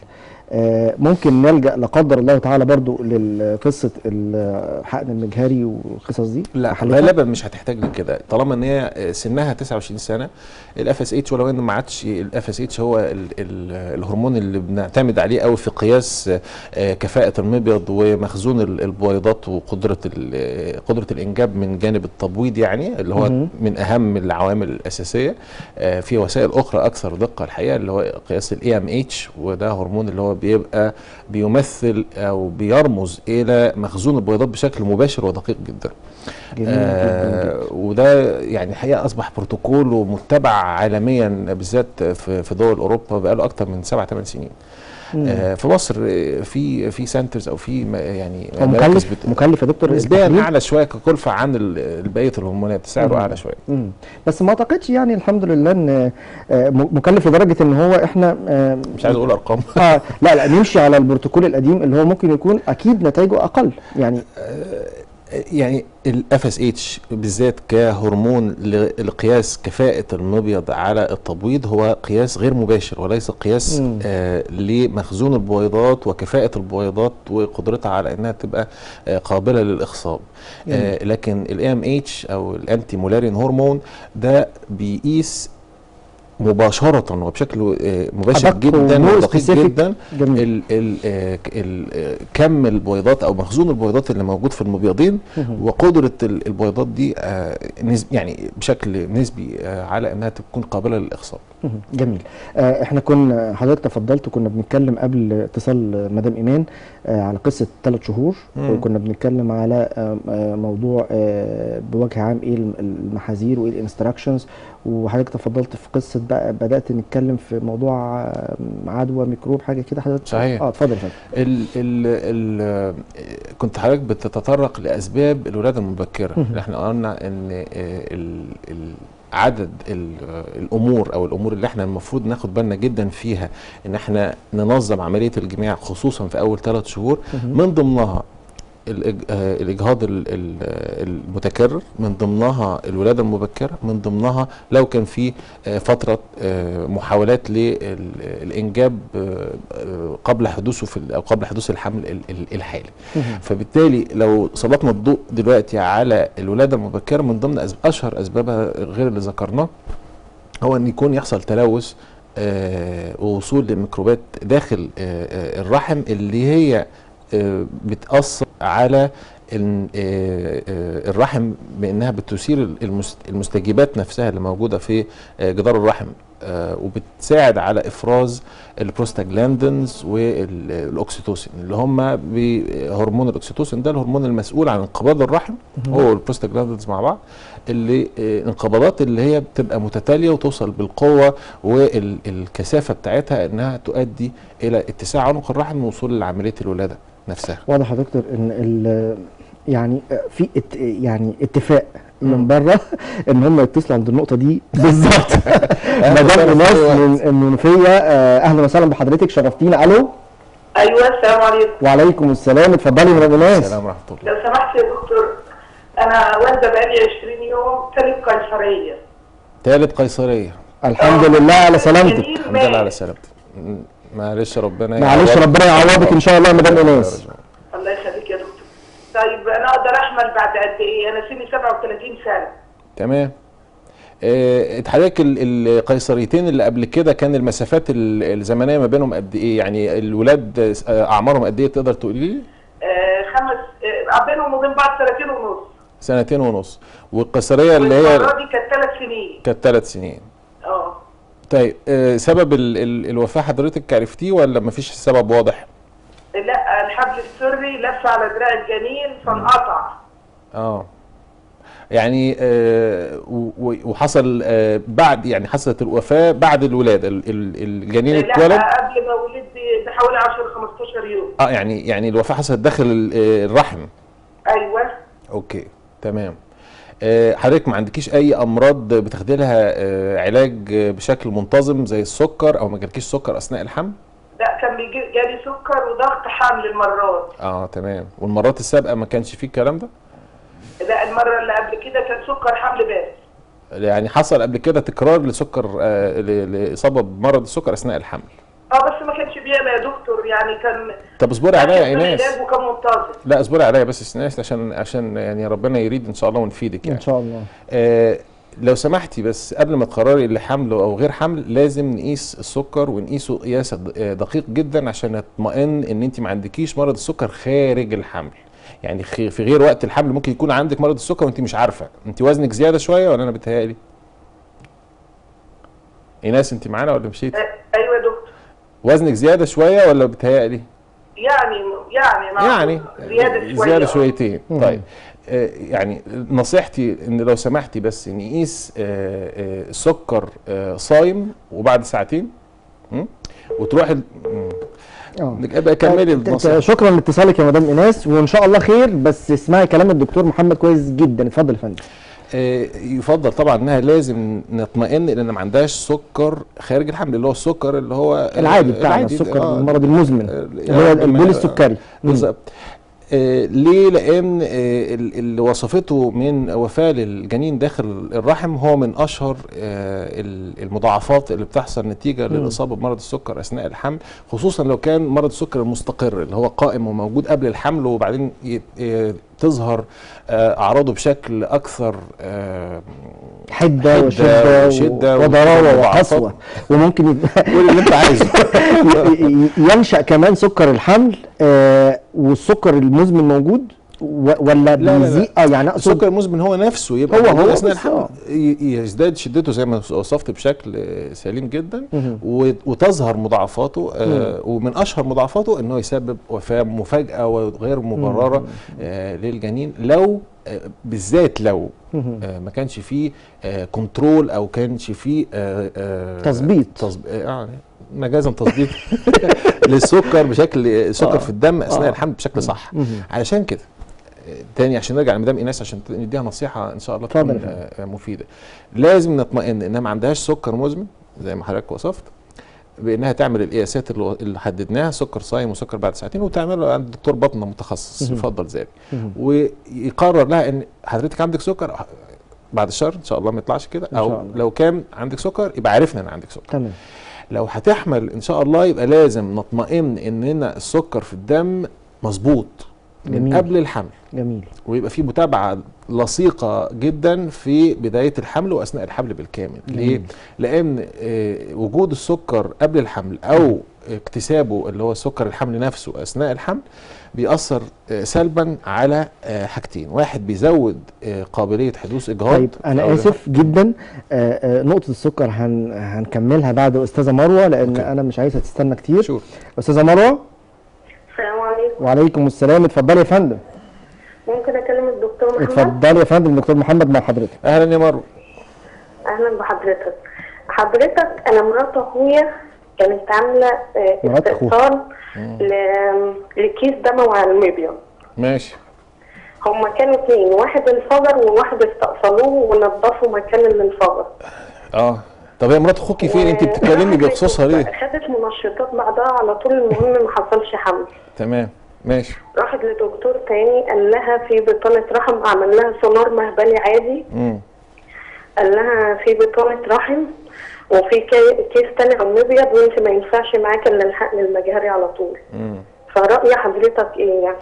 Speaker 3: آه ممكن نلجا لا قدر الله تعالى برضو لقصه الحقن المجهري والقصص دي
Speaker 4: لا
Speaker 3: حالتها؟
Speaker 4: غالبا مش هتحتاج لكده طالما ان هي سنها 29 سنه الاف اس اتش ولو ان ما عادش الاف اس اتش هو ال ال الهرمون اللي بنعتمد عليه قوي في قياس آه، كفاءه المبيض ومخزون ال- البويضات وقدره ال- قدره الانجاب من جانب التبويض يعني اللي هو
Speaker 3: مهم.
Speaker 4: من اهم العوامل الاساسيه آه، في وسائل اخرى اكثر دقه الحقيقه اللي هو قياس الاي ام اتش وده هرمون اللي هو بيبقى بيمثل او بيرمز الى مخزون البويضات بشكل مباشر ودقيق جدا
Speaker 3: جميل جدا جدا.
Speaker 4: آه وده يعني الحقيقه اصبح بروتوكول ومتبع عالميا بالذات في في دول اوروبا بقاله اكتر من سبع ثمان سنين
Speaker 3: مم.
Speaker 4: آه في مصر آه، في في سنترز او في م- يعني
Speaker 3: هو
Speaker 4: مراكز
Speaker 3: مكلف
Speaker 4: بت-
Speaker 3: مكلف يا دكتور
Speaker 4: نسبيا
Speaker 3: التحليل؟
Speaker 4: اعلى شويه ككلفه عن ال- بقيه الهرمونات سعره
Speaker 3: مم.
Speaker 4: اعلى شويه
Speaker 3: مم. بس ما اعتقدش يعني الحمد لله ان آه، م- مكلف لدرجه ان هو احنا آه،
Speaker 4: مش عايز اقول ارقام
Speaker 3: اه لا لا نمشي على البروتوكول القديم اللي هو ممكن يكون اكيد نتائجه اقل يعني
Speaker 4: يعني الاف اس اتش بالذات كهرمون ل- لقياس كفاءة المبيض على التبويض هو قياس غير مباشر وليس قياس
Speaker 3: مم.
Speaker 4: آه لمخزون البويضات وكفاءة البويضات وقدرتها على انها تبقى آه قابلة للاخصاب آه لكن الام ام اتش او الانتي مولارين هرمون ده بيقيس مباشرة وبشكل آه، مباشر
Speaker 3: أدق
Speaker 4: جدا
Speaker 3: ومور
Speaker 4: ودقيق
Speaker 3: specific.
Speaker 4: جدا
Speaker 3: جميل
Speaker 4: ال ال آه، ك- ال آه، كم البويضات او مخزون البويضات اللي موجود في المبيضين
Speaker 3: مهم.
Speaker 4: وقدره ال- البيضات دي آه، نسب يعني بشكل نسبي آه، على انها تكون قابله للاخصاب
Speaker 3: مهم. جميل آه احنا كنا حضرتك تفضلت وكنا بنتكلم قبل اتصال مدام ايمان آه على قصه ثلاث شهور
Speaker 4: مم.
Speaker 3: وكنا بنتكلم على آه آه موضوع آه بوجه عام ايه الم- المحاذير وايه الانستراكشنز وحضرتك تفضلت في قصه بقى بدات نتكلم في موضوع آه، عدوى ميكروب حاجه كده حضرتك
Speaker 4: صحيح.
Speaker 3: اه اتفضل يا فندم
Speaker 4: ال ال ال آه، كنت حضرتك بتتطرق لاسباب الولاده المبكره
Speaker 3: مهم.
Speaker 4: اللي احنا قلنا ان آه، ال ال عدد ال- آه، الامور او الامور اللي احنا المفروض ناخد بالنا جدا فيها ان احنا ننظم عمليه الجماع خصوصا في اول ثلاث شهور
Speaker 3: مهم.
Speaker 4: من ضمنها الإج- آه، الاجهاض ال- ال- آه، المتكرر من ضمنها الولاده المبكره من ضمنها لو كان في آه، فتره آه، محاولات للانجاب آه، آه، قبل حدوثه في ال- او قبل حدوث الحمل ال- ال- الحالي
Speaker 3: مهم.
Speaker 4: فبالتالي لو سلطنا الضوء دلوقتي على الولاده المبكره من ضمن أسب- اشهر اسبابها غير اللي ذكرناه هو ان يكون يحصل تلوث آه، ووصول لميكروبات داخل آه، آه، الرحم اللي هي آه، بتأثر على ال- آه، آه، الرحم بانها بتثير المس- المستجيبات نفسها اللي موجوده في آه، جدار الرحم آه، وبتساعد على افراز البروستاجلاندينز والاكسيتوسين اللي هم هرمون الاكسيتوسين ده الهرمون المسؤول عن انقباض الرحم هو والبروستاجلاندينز مع بعض اللي آه، انقباضات اللي هي بتبقى متتاليه وتوصل بالقوه والكثافه بتاعتها انها تؤدي الى اتساع عنق الرحم ووصول لعمليه الولاده نفسها
Speaker 3: واضح يا دكتور ان ال- يعني في ات يعني اتفاق من بره ان هم يتصلوا عند النقطه دي بالظبط مدام ايناس من المنوفيه آه، اهلا وسهلا بحضرتك شرفتينا الو
Speaker 6: ايوه السلام عليكم
Speaker 3: وعليكم السلام اتفضلي يا مدام ايناس
Speaker 4: السلام ورحمه الله
Speaker 6: لو سمحت يا دكتور انا والده بقالي 20 يوم ثالث قيصريه
Speaker 4: ثالث قيصريه
Speaker 3: الحمد لله على سلامتك
Speaker 4: الحمد لله على سلامتك م- معلش ربنا
Speaker 3: معلش
Speaker 4: يعوضك.
Speaker 3: ربنا يعوضك ان شاء الله يا مدام ايناس
Speaker 6: الله يخليك يا دكتور طيب انا اقدر احمل بعد قد ايه انا سني 37 سنه
Speaker 4: تمام آه، حضرتك ال- القيصريتين اللي قبل كده كان المسافات ال- الزمنيه ما بينهم قد ايه يعني الولاد آه، اعمارهم قد ايه تقدر تقولي لي
Speaker 6: آه خمس آه بينهم وبين بعض سنتين ونص
Speaker 4: سنتين ونص والقيصريه اللي هي
Speaker 6: والمره دي كانت ثلاث سنين
Speaker 4: كانت ثلاث سنين
Speaker 6: اه
Speaker 4: طيب آه، سبب ال ال الوفاه حضرتك عرفتيه ولا مفيش سبب واضح
Speaker 6: لا الحبل السري لف على دراع الجنين فانقطع
Speaker 4: اه يعني آه و- و- وحصل آه بعد يعني حصلت الوفاه بعد الولاده ال- ال- الجنين اتولد
Speaker 6: لا قبل ما ولدت بحوالي 10 15 يوم
Speaker 4: اه يعني يعني الوفاه حصلت داخل ال- آه، الرحم
Speaker 6: ايوه
Speaker 4: اوكي تمام آه، حضرتك ما عندكيش اي امراض بتاخدي لها آه، علاج آه، بشكل منتظم زي السكر او ما جالكيش سكر اثناء الحمل
Speaker 6: لا كان بيجي جالي سكر وضغط حمل المرات
Speaker 4: اه تمام والمرات السابقه ما كانش فيه الكلام ده
Speaker 6: لا المره اللي قبل كده كان سكر حمل بس
Speaker 4: يعني حصل قبل كده تكرار لسكر آه، ل- لاصابه بمرض السكر اثناء الحمل
Speaker 6: اه بس ما كانش بيعمل يا دكتور يعني كان
Speaker 4: طب اصبري عليا يا
Speaker 6: كان
Speaker 4: ايناس
Speaker 6: علاج وكان منتظم
Speaker 4: لا اصبري عليا بس ايناس عشان عشان يعني ربنا يريد ان شاء الله ونفيدك
Speaker 3: ان
Speaker 4: يعني
Speaker 3: شاء الله
Speaker 4: آه لو سمحتي بس قبل ما تقرري اللي حمل او غير حمل لازم نقيس السكر ونقيسه قياس د- آه، دقيق جدا عشان نطمئن ان انت ما عندكيش مرض السكر خارج الحمل يعني خي- في غير وقت الحمل ممكن يكون عندك مرض السكر وانت مش عارفه انت وزنك زياده شويه ولا انا بتهيألي ايناس انت معانا ولا مشيت
Speaker 6: آه، ايوه يا دكتور
Speaker 4: وزنك زياده شويه ولا بتهيألي
Speaker 6: يعني يعني معقول.
Speaker 4: يعني
Speaker 6: زياده شويه
Speaker 4: زياده
Speaker 6: آه.
Speaker 4: شويتين طيب آه، يعني نصيحتي ان لو سمحتي بس نقيس آه، آه، السكر آه، صايم وبعد ساعتين م? وتروحي ال- م.
Speaker 3: اه
Speaker 4: ابقى كملي
Speaker 3: ت- ت-
Speaker 4: النصيحه
Speaker 3: شكرا لاتصالك يا مدام ايناس وان شاء الله خير بس اسمعي كلام الدكتور محمد كويس جدا اتفضل يا فندم
Speaker 4: آه، يفضل طبعا انها لازم نطمئن ان ما عندهاش سكر خارج الحمل اللي هو السكر اللي هو
Speaker 3: العادي بتاعنا
Speaker 4: العادي ده،
Speaker 3: السكر
Speaker 4: آه،
Speaker 3: المرض المزمن
Speaker 4: آه،
Speaker 3: اللي هو
Speaker 4: يعني
Speaker 3: البول
Speaker 4: ما-
Speaker 3: السكري مم.
Speaker 4: بالظبط آه ليه لان آه ال- اللي وصفته من وفاه للجنين داخل الرحم هو من اشهر آه ال- المضاعفات اللي بتحصل نتيجه للاصابه بمرض السكر اثناء الحمل خصوصا لو كان مرض السكر المستقر اللي هو قائم وموجود قبل الحمل وبعدين ي- آه تظهر آه اعراضه بشكل اكثر آه
Speaker 3: حده
Speaker 4: حدة
Speaker 3: وشده
Speaker 4: وشدة
Speaker 3: وضراوه
Speaker 4: ومضاعفات.
Speaker 3: وقسوه وممكن يبقى
Speaker 4: قول اللي انت عايزه
Speaker 3: ي- ي- ينشا كمان سكر الحمل آه والسكر المزمن موجود و- ولا
Speaker 4: لا، لا.
Speaker 3: بيزيد اه يعني اقصد
Speaker 4: السكر المزمن هو نفسه يبقى
Speaker 3: هو-
Speaker 4: موجود
Speaker 3: هو
Speaker 4: اثناء
Speaker 3: بس
Speaker 4: الحمل
Speaker 3: آه.
Speaker 4: ي- يزداد شدته زي ما وصفت بشكل آه، سليم جدا
Speaker 3: مهم.
Speaker 4: و- وتظهر مضاعفاته آه، ومن اشهر مضاعفاته انه يسبب وفاه مفاجاه وغير مبرره آه، للجنين لو آه، بالذات لو
Speaker 3: مهم.
Speaker 4: آه، ما كانش فيه آه، كنترول او كانش فيه آه، آه،
Speaker 3: تظبيط.
Speaker 4: تظب- آه، يعني مجازا تظبيط للسكر بشكل سكر
Speaker 3: آه.
Speaker 4: في الدم اثناء
Speaker 3: آه.
Speaker 4: الحمل بشكل صح
Speaker 3: مهم.
Speaker 4: علشان كده آه، تاني عشان نرجع لمدام ايناس عشان نديها نصيحه ان شاء الله
Speaker 3: اتفضل
Speaker 4: تكون
Speaker 3: يا فندم.
Speaker 4: آه، مفيده لازم نطمئن انها ما عندهاش سكر مزمن زي ما حضرتك وصفت بانها تعمل القياسات اللي اللي حددناها سكر صايم وسكر بعد ساعتين وتعمله عند دكتور بطنه متخصص
Speaker 3: مهم.
Speaker 4: يفضل ذلك
Speaker 3: مهم.
Speaker 4: ويقرر لها ان حضرتك عندك سكر بعد الشهر ان شاء الله ما يطلعش كده
Speaker 3: إن شاء
Speaker 4: او
Speaker 3: الله.
Speaker 4: لو كان عندك سكر يبقى عرفنا ان عندك سكر
Speaker 3: تمام
Speaker 4: لو هتحمل ان شاء الله يبقى لازم نطمئن اننا السكر في الدم مظبوط من
Speaker 3: جميل.
Speaker 4: قبل الحمل
Speaker 3: جميل
Speaker 4: ويبقى في متابعه لصيقه جدا في بدايه الحمل واثناء الحمل بالكامل ليه
Speaker 3: جميل.
Speaker 4: لان آه، وجود السكر قبل الحمل او اكتسابه اللي هو سكر الحمل نفسه اثناء الحمل بيأثر آه، سلبا على آه، حاجتين واحد بيزود آه، قابليه حدوث اجهاض
Speaker 3: طيب انا
Speaker 4: أو
Speaker 3: اسف جدا آه، آه، نقطه السكر هن هنكملها بعد استاذه مروه لان
Speaker 4: أوكي.
Speaker 3: انا مش عايزها تستنى كتير
Speaker 4: شوف
Speaker 3: استاذه مروه
Speaker 5: السلام عليكم
Speaker 3: وعليكم السلام اتفضلي يا فندم
Speaker 5: ممكن اكلم الدكتور محمد
Speaker 3: اتفضلي يا فندم دكتور محمد مع حضرتك
Speaker 4: اهلا يا مروه
Speaker 5: اهلا بحضرتك حضرتك انا مرات اخويا كانت عامله آه،
Speaker 3: مرات أخوه.
Speaker 5: استئصال ل- لكيس دموي على المبيض
Speaker 4: ماشي
Speaker 5: هما كانوا اتنين واحد انفجر وواحد استأصلوه ونضفوا مكان اللي انفجر
Speaker 4: اه طب هي مرات اخوكي فين انت بتتكلمي
Speaker 5: وراحت
Speaker 4: بخصوصها ليه
Speaker 5: خدت منشطات بعدها على طول المهم ما حصلش حمل
Speaker 4: تمام ماشي
Speaker 5: راحت لدكتور تاني قال لها في بطانة رحم عمل لها سونار مهبلي عادي
Speaker 4: امم
Speaker 5: قال لها في بطانة رحم
Speaker 7: وفي كي- كيس تاني على الابيض وانت ما ينفعش معاك الا الحقن المجهري على طول
Speaker 4: مم.
Speaker 7: فرأي حضرتك ايه يعني؟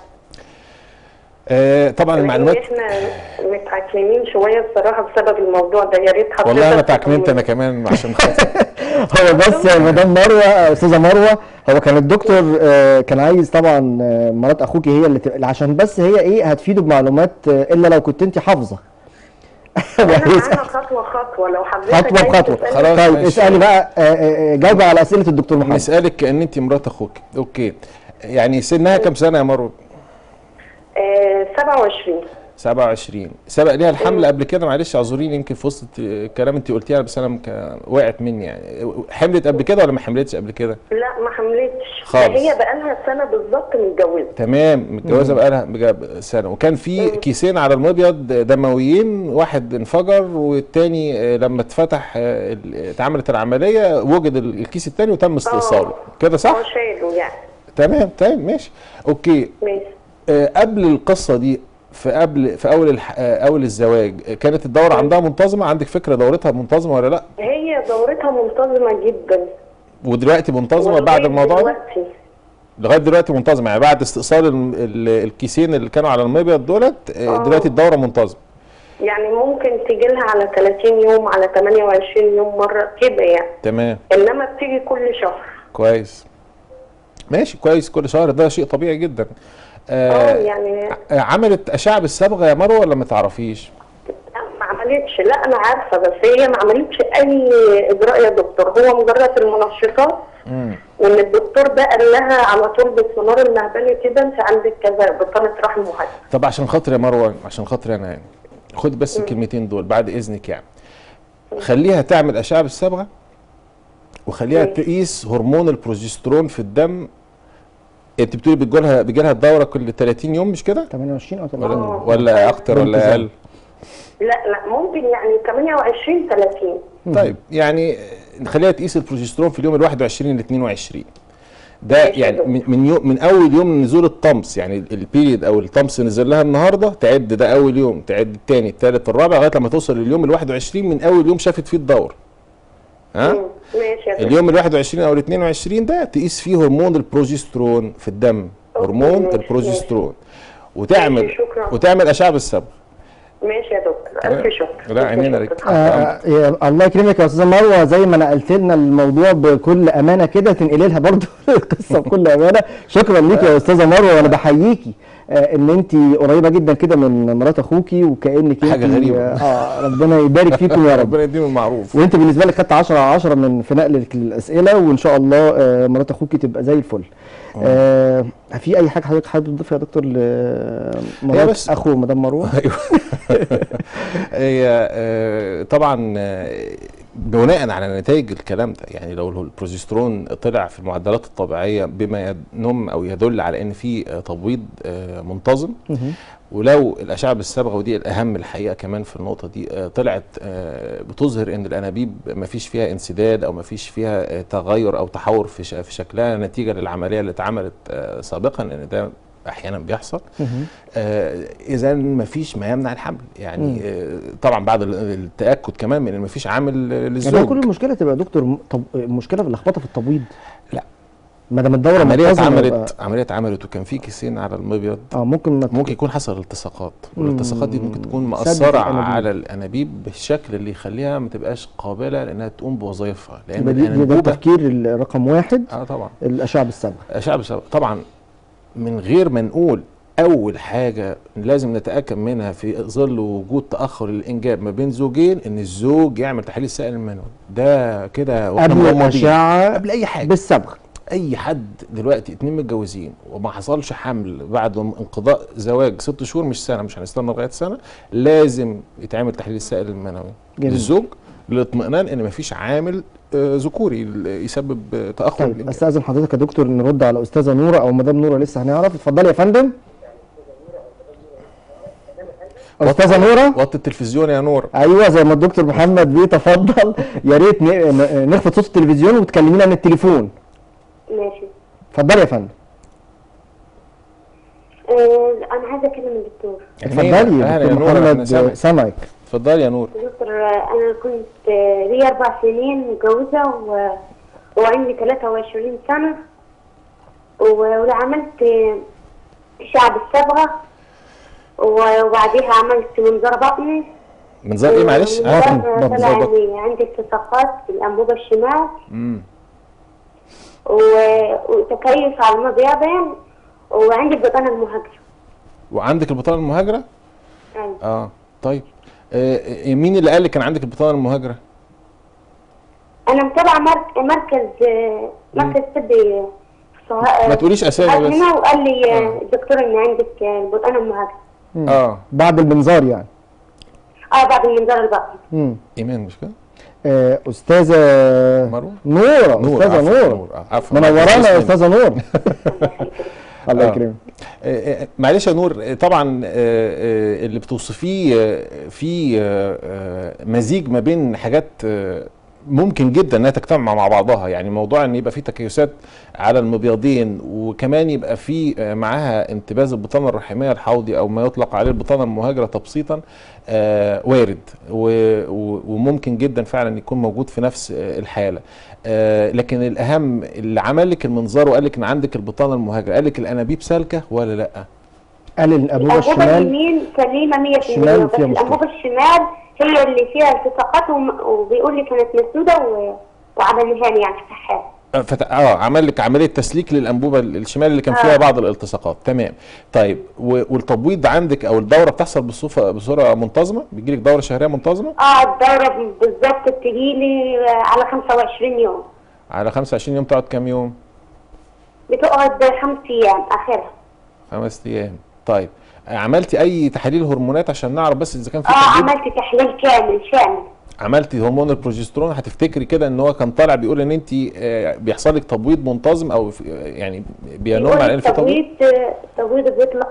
Speaker 4: آه طبعا
Speaker 7: لأن
Speaker 4: المعلومات
Speaker 7: احنا متعكنين شويه الصراحه بسبب الموضوع ده يا ريت حضرتك
Speaker 4: والله انا تعكننت
Speaker 7: تقول-
Speaker 4: انا كمان عشان خاطر
Speaker 3: هو بس مدام مروه استاذه مروه هو كان الدكتور آه، كان عايز طبعا آه، مرات اخوكي هي اللي تبقى عشان بس هي ايه هتفيده بمعلومات آه، الا لو كنت انت حافظه
Speaker 7: انا معانا خطوه خطوه لو حضرتك
Speaker 3: خطوه
Speaker 7: عايز
Speaker 3: بخطوه
Speaker 7: تسألني-
Speaker 4: خلاص،
Speaker 3: طيب
Speaker 4: ماشي.
Speaker 3: اسالي بقى آه، آه، آه، جاوبي على اسئله الدكتور محمد
Speaker 4: نسالك كان انت مرات اخوك اوكي يعني سنها كام سنه يا مروه
Speaker 7: آه 27
Speaker 4: 27 سبق ليها الحمل قبل كده معلش اعذريني يمكن في وسط الكلام انت قلتيه بس انا مك- وقعت مني يعني حملت قبل كده ولا ما حملتش قبل كده
Speaker 7: لا ما حملتش
Speaker 4: خالص.
Speaker 7: ده هي بقالها سنه بالظبط متجوزه
Speaker 4: تمام متجوزه بقالها بقى سنه وكان في كيسين على المبيض دمويين واحد انفجر والتاني آه، لما اتفتح آه، ال- اتعملت العمليه وجد ال- الكيس التاني وتم استئصاله كده صح
Speaker 7: هو شايله يعني
Speaker 4: تمام تمام ماشي اوكي
Speaker 7: ماشي
Speaker 4: آه، قبل القصه دي في قبل في اول الح... آه، اول الزواج آه، كانت الدوره عندها منتظمه عندك فكره دورتها منتظمه ولا لا
Speaker 7: هي دورتها منتظمه جدا
Speaker 4: ودلوقتي منتظمه بعد
Speaker 7: ولغاية
Speaker 4: الموضوع ده
Speaker 7: دلوقتي.
Speaker 4: لغايه دلوقتي منتظمه يعني بعد استئصال ال- ال- الكيسين اللي كانوا على المبيض دولت آه،
Speaker 7: آه.
Speaker 4: دلوقتي الدوره منتظمه
Speaker 7: يعني ممكن تيجي لها على 30 يوم على 28 يوم مره كده يعني
Speaker 4: تمام
Speaker 7: انما بتيجي كل شهر
Speaker 4: كويس ماشي كويس كل شهر ده شيء طبيعي جدا
Speaker 7: اه
Speaker 4: آه
Speaker 7: يعني
Speaker 4: آه، عملت اشعه بالصبغه يا مروه ولا ما تعرفيش
Speaker 7: لا، ما عملتش لا انا عارفه بس هي ما عملتش اي اجراء يا دكتور هو مجرد المنشطات وان الدكتور ده قال لها على طول بالسونار المهبلي كده انت عندك كذا بطانه رحم مهدد
Speaker 4: طب عشان خاطر يا مروه عشان خاطر انا يعني خد بس الكلمتين دول بعد اذنك يعني خليها تعمل اشعه بالصبغه وخليها
Speaker 7: مم.
Speaker 4: تقيس هرمون البروجسترون في الدم انت بتقولي بتجيلها بيجيلها الدوره كل 30 يوم مش كده
Speaker 3: 28 او
Speaker 4: ولا
Speaker 3: 30
Speaker 4: ولا اكتر ولا
Speaker 3: بانتظام.
Speaker 4: اقل
Speaker 7: لا لا ممكن يعني 28 30
Speaker 4: طيب يعني نخليها تقيس البروجسترون في اليوم ال 21 ل 22 ده
Speaker 7: ماشي يا
Speaker 4: يعني
Speaker 7: دكتور.
Speaker 4: من من يوم من اول يوم نزول الطمس يعني البيريد او الطمس نزل لها النهارده تعد ده اول يوم تعد الثاني الثالث الرابع لغايه لما توصل لليوم ال 21 من اول يوم شافت فيه الدور ها
Speaker 7: مم. ماشي يا دكتور
Speaker 4: اليوم ال 21 او ال 22 ده تقيس فيه هرمون البروجسترون في الدم هرمون
Speaker 7: ماشي،
Speaker 4: البروجسترون وتعمل
Speaker 7: ماشي، شكرا.
Speaker 4: وتعمل اشعه بالصبغ
Speaker 7: ماشي يا دكتور الف شكر
Speaker 4: لا
Speaker 7: ألف
Speaker 4: عينينا
Speaker 7: شكر.
Speaker 4: لك
Speaker 3: آه يا الله يكرمك يا استاذه مروه زي ما نقلت لنا الموضوع بكل امانه كده تنقلي لها برضه القصه بكل امانه شكرا ليكي يا استاذه مروه وانا بحييكي آه ان انت قريبه جدا كده من مرات اخوكي وكانك
Speaker 4: حاجة
Speaker 3: انت
Speaker 4: غريبة.
Speaker 3: اه ربنا يبارك فيكم يا رب
Speaker 4: ربنا يديله المعروف
Speaker 3: وانت بالنسبه لك خدت 10 على 10 من في نقل الاسئله وان شاء الله آه مرات اخوكي تبقى زي الفل آه في اي حاجه حضرتك حابب تضيفها يا دكتور لمرات
Speaker 4: بس-
Speaker 3: اخو مدام مروه
Speaker 4: ايوه هي آه، طبعا آه، بناء على نتائج الكلام ده يعني لو البروجسترون طلع في المعدلات الطبيعيه بما ينم او يدل على ان في آه، تبويض آه، منتظم ولو الاشعه بالصبغه ودي الاهم الحقيقه كمان في النقطه دي آه، طلعت آه، بتظهر ان الانابيب ما فيش فيها انسداد او ما فيش فيها آه، تغير او تحور في ش- في شكلها نتيجه للعمليه اللي اتعملت آه، سابقا لان ده احيانا بيحصل آه اذا ما فيش ما يمنع الحمل يعني آه طبعا بعد ال- التاكد كمان من ان ما فيش عامل آه،
Speaker 3: يعني هو
Speaker 4: للزوج
Speaker 3: كل المشكله تبقى يا دكتور م- طب المشكله في اللخبطه في التبويض
Speaker 4: لا.
Speaker 3: ما دام الدوره
Speaker 4: عمليه
Speaker 3: منتظمة
Speaker 4: اتعملت
Speaker 3: يبقى-
Speaker 4: عمليه اتعملت وكان في كيسين على المبيض
Speaker 3: اه ممكن ما
Speaker 4: ممكن يكون حصل التصاقات والالتصاقات دي ممكن تكون
Speaker 3: سد
Speaker 4: مأثرة
Speaker 3: الأنابيب.
Speaker 4: على الانابيب بالشكل اللي يخليها ما تبقاش قابله لانها تقوم بوظائفها لان
Speaker 3: يبقى دي, دي ده
Speaker 4: الانبوبه
Speaker 3: التفكير الرقم واحد
Speaker 4: اه طبعا
Speaker 3: الاشعه بالصبغه
Speaker 4: شعب شعب طبعا من غير ما نقول اول حاجه لازم نتاكد منها في ظل وجود تاخر الانجاب ما بين زوجين ان الزوج يعمل تحليل السائل المنوي ده كده وإحنا
Speaker 3: قبل
Speaker 4: مغمضين.
Speaker 3: الاشعه
Speaker 4: قبل اي حاجه
Speaker 3: بالصبغه
Speaker 4: اي حد دلوقتي اتنين متجوزين وما حصلش حمل بعد انقضاء زواج ست شهور مش سنه مش هنستنى لغايه سنه لازم يتعمل تحليل السائل المنوي
Speaker 3: جميل.
Speaker 4: للزوج للاطمئنان ان مفيش عامل آه، ذكوري ل- يسبب آه، تاخر
Speaker 3: طيب
Speaker 4: الإنجاب.
Speaker 3: استاذن حضرتك يا دكتور نرد على استاذه نوره او مدام نوره لسه هنعرف اتفضلي يا فندم استاذه نوره
Speaker 4: وطي التلفزيون يا نور
Speaker 3: ايوه زي ما الدكتور محمد بيتفضل يا ريت ن- ن- نخفض صوت التلفزيون وتكلمينا عن التليفون
Speaker 7: ماشي
Speaker 3: اتفضلي يا فندم
Speaker 7: آه انا عايزه اكلم الدكتور
Speaker 3: اتفضلي
Speaker 4: أهلا
Speaker 3: يا
Speaker 4: يا
Speaker 3: دكتور
Speaker 4: نورة، أنا
Speaker 3: محمد
Speaker 4: سامعك.
Speaker 3: سامعك
Speaker 4: اتفضلي يا نور
Speaker 7: دكتور انا كنت لي اربع سنين متجوزه و... وعندي 23 سنه و- وعملت شعب الصبغه و- وبعديها عملت منظار بطني
Speaker 4: منظار ايه معلش
Speaker 7: منظار
Speaker 3: عفوا، بطن،
Speaker 7: طلع
Speaker 3: منظار بطن.
Speaker 7: إني عندي التصاقات في الانبوبه الشمال
Speaker 4: امم
Speaker 7: و- وتكيس على المبيضين وعندي البطانه المهاجره
Speaker 4: وعندك البطانه المهاجره
Speaker 7: أيوة.
Speaker 4: اه طيب آه مين اللي قال لك كان عندك البطانه المهاجره
Speaker 7: انا متابعه مرك- مركز مركز طبي
Speaker 4: ما تقوليش اسامي بس
Speaker 7: هنا وقال لي
Speaker 4: آه.
Speaker 7: الدكتور ان عندك البطانه المهاجره
Speaker 4: اه
Speaker 3: بعد المنظار يعني
Speaker 7: اه بعد المنظار البطني
Speaker 3: مم.
Speaker 4: ايمان مش كده
Speaker 3: آه، استاذه
Speaker 4: مروه
Speaker 3: نوره
Speaker 4: نور
Speaker 3: استاذه
Speaker 4: عفوا،
Speaker 3: نور
Speaker 4: آه، عفوا
Speaker 3: منورانا يا
Speaker 4: تسلم.
Speaker 3: استاذه نور الله
Speaker 4: آه.
Speaker 3: يكرمك
Speaker 4: آه، آه، معلش يا نور آه، طبعا آه، آه، اللي بتوصفيه آه، في آه، آه، مزيج ما بين حاجات آه، ممكن جدا انها تجتمع مع بعضها يعني موضوع ان يبقى في تكيسات على المبيضين وكمان يبقى في آه، معاها انتباز البطانه الرحميه الحوضي او ما يطلق عليه البطانه المهاجره تبسيطا آه، وارد و- و- وممكن جدا فعلا يكون موجود في نفس آه، الحاله آه، لكن الاهم اللي عمل لك المنظار وقال لك ان عندك البطانه المهاجره قال لك الانابيب سالكه ولا لا
Speaker 3: قال الانبوبه
Speaker 7: الانبوبه
Speaker 3: الشمال
Speaker 7: اليمين سليمه 100%
Speaker 3: الشمال
Speaker 7: بس
Speaker 3: فيها مشكلة.
Speaker 7: الانبوبه الشمال هي اللي فيها التصاقات وم- وبيقول لي كانت مسدوده و... وعملها لي يعني فتحها
Speaker 4: آه، فت... اه عمل لك عمليه تسليك للانبوبه ال- الشمال اللي كان
Speaker 7: آه.
Speaker 4: فيها بعض الالتصاقات تمام طيب و... والتبويض عندك او الدوره بتحصل بصفه بصوره منتظمه بيجي لك دوره شهريه منتظمه
Speaker 7: اه الدوره بالظبط بتجيلي على 25 يوم
Speaker 4: على 25 يوم تقعد كام يوم
Speaker 7: بتقعد خمس ايام اخرها
Speaker 4: خمس ايام طيب آه، عملتي اي تحاليل هرمونات عشان نعرف بس اذا كان في
Speaker 7: اه
Speaker 4: تبويض
Speaker 7: عملت تحليل كامل شامل
Speaker 4: عملتي هرمون البروجسترون هتفتكري كده ان هو كان طالع بيقول ان انت آه، بيحصل لك تبويض منتظم او في- آه، يعني بينم على ان في تبويض
Speaker 7: التبويض التبويض بيطلع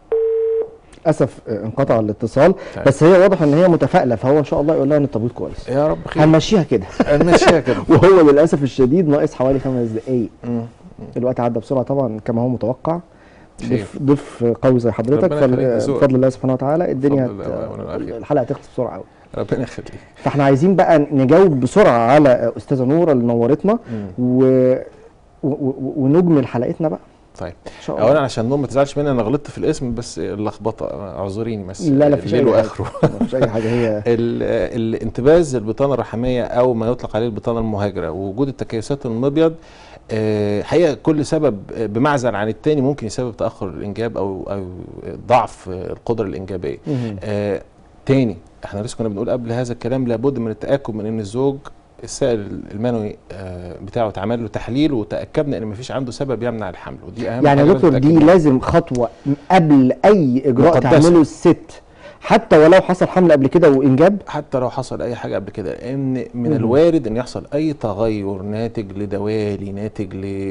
Speaker 3: للاسف آه، انقطع الاتصال
Speaker 4: طيب.
Speaker 3: بس هي واضح ان هي متفائله فهو ان شاء الله يقول لها ان التبويض كويس
Speaker 4: يا رب خير
Speaker 3: هنمشيها كده
Speaker 4: هنمشيها كده
Speaker 3: وهو للاسف الشديد ناقص حوالي خمس دقائق
Speaker 4: مم.
Speaker 3: الوقت عدى بسرعه طبعا كما هو متوقع
Speaker 4: خير.
Speaker 3: ضيف ضيف قوي زي حضرتك
Speaker 4: ربنا
Speaker 3: فال-
Speaker 4: يخليك، ذوقك.
Speaker 3: بفضل الله سبحانه وتعالى الدنيا
Speaker 4: بفضل الله ونعم
Speaker 3: هت...
Speaker 4: الأخير.
Speaker 3: الحلقه هتخلص بسرعه قوي
Speaker 4: ربنا يخليك
Speaker 3: فاحنا عايزين بقى نجاوب بسرعه على استاذه نوره اللي نورتنا
Speaker 4: مم.
Speaker 3: و... و... و... ونجمل حلقتنا بقى
Speaker 4: طيب
Speaker 3: ان شاء الله
Speaker 4: اولا عشان نور ما تزعلش مني انا غلطت في الاسم بس اللخبطه اعذريني بس
Speaker 3: لا لا فيش
Speaker 4: الليل
Speaker 3: اي حاجه
Speaker 4: واخره
Speaker 3: مفيش اي حاجه هي
Speaker 4: ال- الانتباز البطانه الرحميه او ما يطلق عليه البطانه المهاجره ووجود التكيسات المبيض آه، حقيقه كل سبب آه، بمعزل عن التاني ممكن يسبب تاخر الانجاب او او ضعف آه، القدره الانجابيه
Speaker 3: مهم.
Speaker 4: آه تاني احنا لسه كنا بنقول قبل هذا الكلام لابد من التاكد من ان الزوج السائل المنوي آه بتاعه اتعمل له تحليل وتاكدنا ان مفيش عنده سبب يمنع الحمل ودي اهم
Speaker 3: يعني يا
Speaker 4: حاجة
Speaker 3: دكتور
Speaker 4: لازم
Speaker 3: دي
Speaker 4: نتأكد منها.
Speaker 3: لازم خطوه قبل اي اجراء
Speaker 4: مقدسة.
Speaker 3: تعمله الست حتى ولو حصل حمل قبل كده وانجاب
Speaker 4: حتى لو حصل اي حاجه قبل كده ان من
Speaker 3: مهم.
Speaker 4: الوارد ان يحصل اي تغير ناتج لدوالي ناتج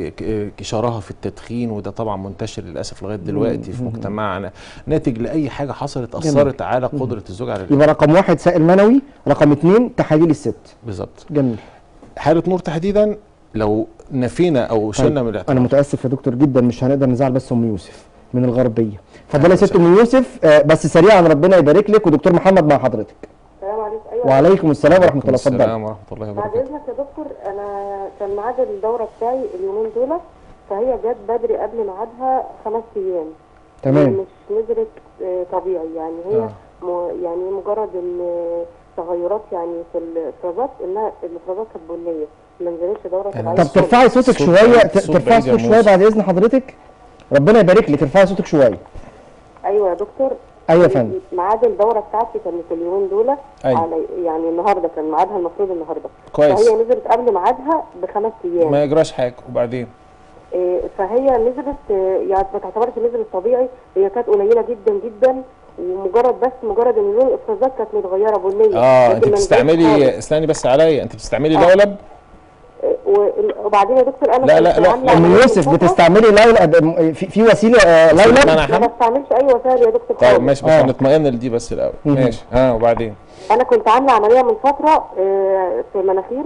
Speaker 4: لشراهه في التدخين وده طبعا منتشر للاسف لغايه دلوقتي في
Speaker 3: مهم.
Speaker 4: مجتمعنا ناتج لاي حاجه حصلت
Speaker 3: جميل.
Speaker 4: اثرت على قدره الزوج على
Speaker 3: يبقى رقم واحد سائل منوي رقم اتنين تحاليل الست
Speaker 4: بالظبط
Speaker 3: جميل
Speaker 4: حاله نور تحديدا لو نفينا او شلنا من
Speaker 3: انا
Speaker 4: الاعتبار
Speaker 3: متاسف يا دكتور جدا مش هنقدر نزعل بس ام يوسف من الغربيه اتفضلي يا ست ام يوسف آه، بس سريعا ربنا يبارك لك ودكتور محمد مع حضرتك
Speaker 7: السلام عليكم ايوه
Speaker 3: وعليكم السلام ورحمه الله اتفضل
Speaker 4: السلام ورحمه الله
Speaker 8: بعد
Speaker 4: وبركاته
Speaker 8: اذنك يا دكتور انا كان ميعاد الدوره بتاعي اليومين دول فهي جت بدري قبل ميعادها خمس ايام
Speaker 3: تمام
Speaker 8: مش نزلت آه، طبيعي يعني هي
Speaker 4: آه.
Speaker 8: م... يعني مجرد ان تغيرات يعني في الافرازات انها الافرازات كانت بنيه ما نزلتش دوره
Speaker 4: أنا
Speaker 8: طبيعيه
Speaker 3: طب ترفعي صوتك
Speaker 4: صوت
Speaker 3: شويه
Speaker 4: بعيد-
Speaker 3: ت-
Speaker 4: صوت
Speaker 3: ترفعي
Speaker 4: بعيد يا
Speaker 3: صوتك شويه
Speaker 4: موسى.
Speaker 3: بعد اذن حضرتك ربنا يبارك لك ترفعي صوتك شويه
Speaker 8: ايوه يا دكتور
Speaker 3: ايوه يا فندم
Speaker 8: ميعاد الدوره بتاعتي كانت اليومين دول
Speaker 4: أيوة.
Speaker 8: على يعني النهارده كان ميعادها المفروض النهارده
Speaker 4: كويس
Speaker 8: فهي نزلت قبل ميعادها بخمس ايام
Speaker 4: ما يجراش حاجه وبعدين
Speaker 8: إيه، فهي نزلت آه، يعني ما تعتبرش نزلت طبيعي هي كانت قليله جدا جدا ومجرد بس مجرد ان لون الافرازات كانت متغيره بنيه
Speaker 4: اه
Speaker 8: لكن
Speaker 4: انت
Speaker 8: ما نزلتش
Speaker 4: بتستعملي
Speaker 8: خالص.
Speaker 4: استني بس عليا انت بتستعملي
Speaker 8: آه.
Speaker 4: لولب
Speaker 8: إيه، و- وبعدين يا دكتور انا
Speaker 4: لا،
Speaker 8: كنت
Speaker 4: لا، لا.
Speaker 8: عاملة
Speaker 3: ام
Speaker 8: عملية
Speaker 3: يوسف
Speaker 8: من فترة.
Speaker 3: بتستعملي لولب في, في وسيله آه،
Speaker 4: منع
Speaker 3: لولب
Speaker 8: ما
Speaker 4: حمل
Speaker 8: بستعملش اي وسائل يا دكتور
Speaker 4: طيب
Speaker 8: خالص.
Speaker 4: ماشي بس
Speaker 3: آه.
Speaker 4: هنطمئن لدي بس الاول
Speaker 3: مهم.
Speaker 4: ماشي ها وبعدين
Speaker 8: انا كنت عامله عمليه من فتره آه، في مناخيري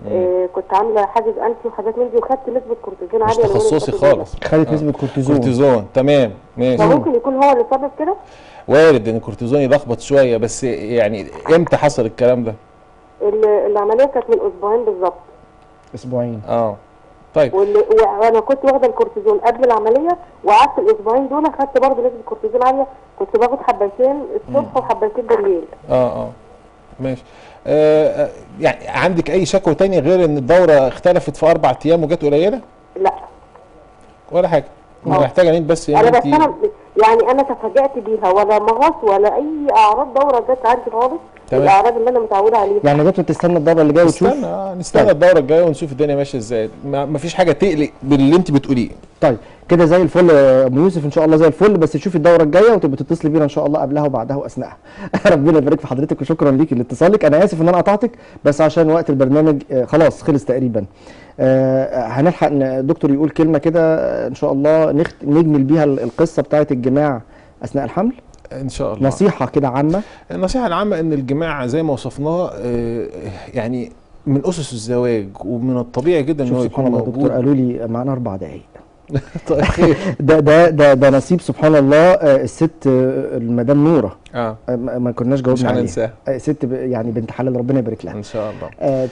Speaker 8: آه كنت عامله حاجز انفي وحاجات من دي وخدت نسبه كورتيزون
Speaker 4: مش
Speaker 8: عاليه لمدة
Speaker 4: تخصصي
Speaker 8: فترة
Speaker 4: خالص
Speaker 3: خدت نسبه كورتيزون
Speaker 4: كورتيزون تمام ماشي
Speaker 8: فممكن يكون هو اللي سبب كده
Speaker 4: وارد ان الكورتيزون يلخبط شويه بس يعني امتى حصل الكلام ده
Speaker 8: ال- العمليه كانت من اسبوعين بالظبط
Speaker 3: اسبوعين
Speaker 4: اه طيب
Speaker 8: واللي- وانا كنت واخده الكورتيزون قبل العمليه وقعدت الاسبوعين دول خدت برضه نسبه كورتيزون عاليه كنت باخد حبايتين الصبح وحبايتين بالليل
Speaker 4: اه اه ماشي آه آه، يعني عندك اي شكوى تانية غير ان الدوره اختلفت في اربع ايام وجت قليله
Speaker 8: لا
Speaker 4: ولا حاجه
Speaker 8: آه.
Speaker 4: محتاجه ان انت بس ان
Speaker 8: انا بس
Speaker 4: انت
Speaker 8: انا يعني انا تفاجأت بيها ولا مغص ولا اي اعراض دوره جت عندي خالص
Speaker 4: تمام.
Speaker 8: الاعراض اللي انا متعوده عليها
Speaker 3: يعني يا دكتور تستنى الدوره اللي جايه وتشوف
Speaker 4: نستنى آه نستنى
Speaker 3: طيب.
Speaker 4: الدوره الجايه ونشوف الدنيا ماشيه ازاي ما ما فيش حاجه تقلق باللي انت بتقوليه
Speaker 3: طيب كده زي الفل يا ابو يوسف ان شاء الله زي الفل بس تشوفي الدوره الجايه وتبقى تتصلي بينا ان شاء الله قبلها وبعدها واثناءها ربنا يبارك في حضرتك وشكرا ليكي لاتصالك انا اسف ان انا قطعتك بس عشان وقت البرنامج آه، خلاص خلص تقريبا آه، هنلحق ان الدكتور يقول كلمه كده آه، ان شاء الله نخت... نجمل بيها ال- القصه بتاعه الجماع اثناء الحمل
Speaker 4: ان شاء الله
Speaker 3: نصيحه كده عامه
Speaker 4: النصيحة العامة ان الجماع زي ما وصفناه آه، يعني من اسس الزواج ومن الطبيعي جدا ان
Speaker 3: شوف
Speaker 4: هو
Speaker 3: سبحان
Speaker 4: يكون
Speaker 3: الله دكتور
Speaker 4: موجود
Speaker 3: قالوا لي معانا اربع دقائق
Speaker 4: طيب خير
Speaker 3: ده ده ده ده نصيب سبحان الله آه، الست آه، المدام نوره
Speaker 4: اه
Speaker 3: آه، ما ما كناش
Speaker 4: مش
Speaker 3: جاوبنا عليها
Speaker 4: هننساها
Speaker 3: آه، ست ب- يعني بنت حلال ربنا يبارك لها
Speaker 4: ان شاء الله
Speaker 3: آه،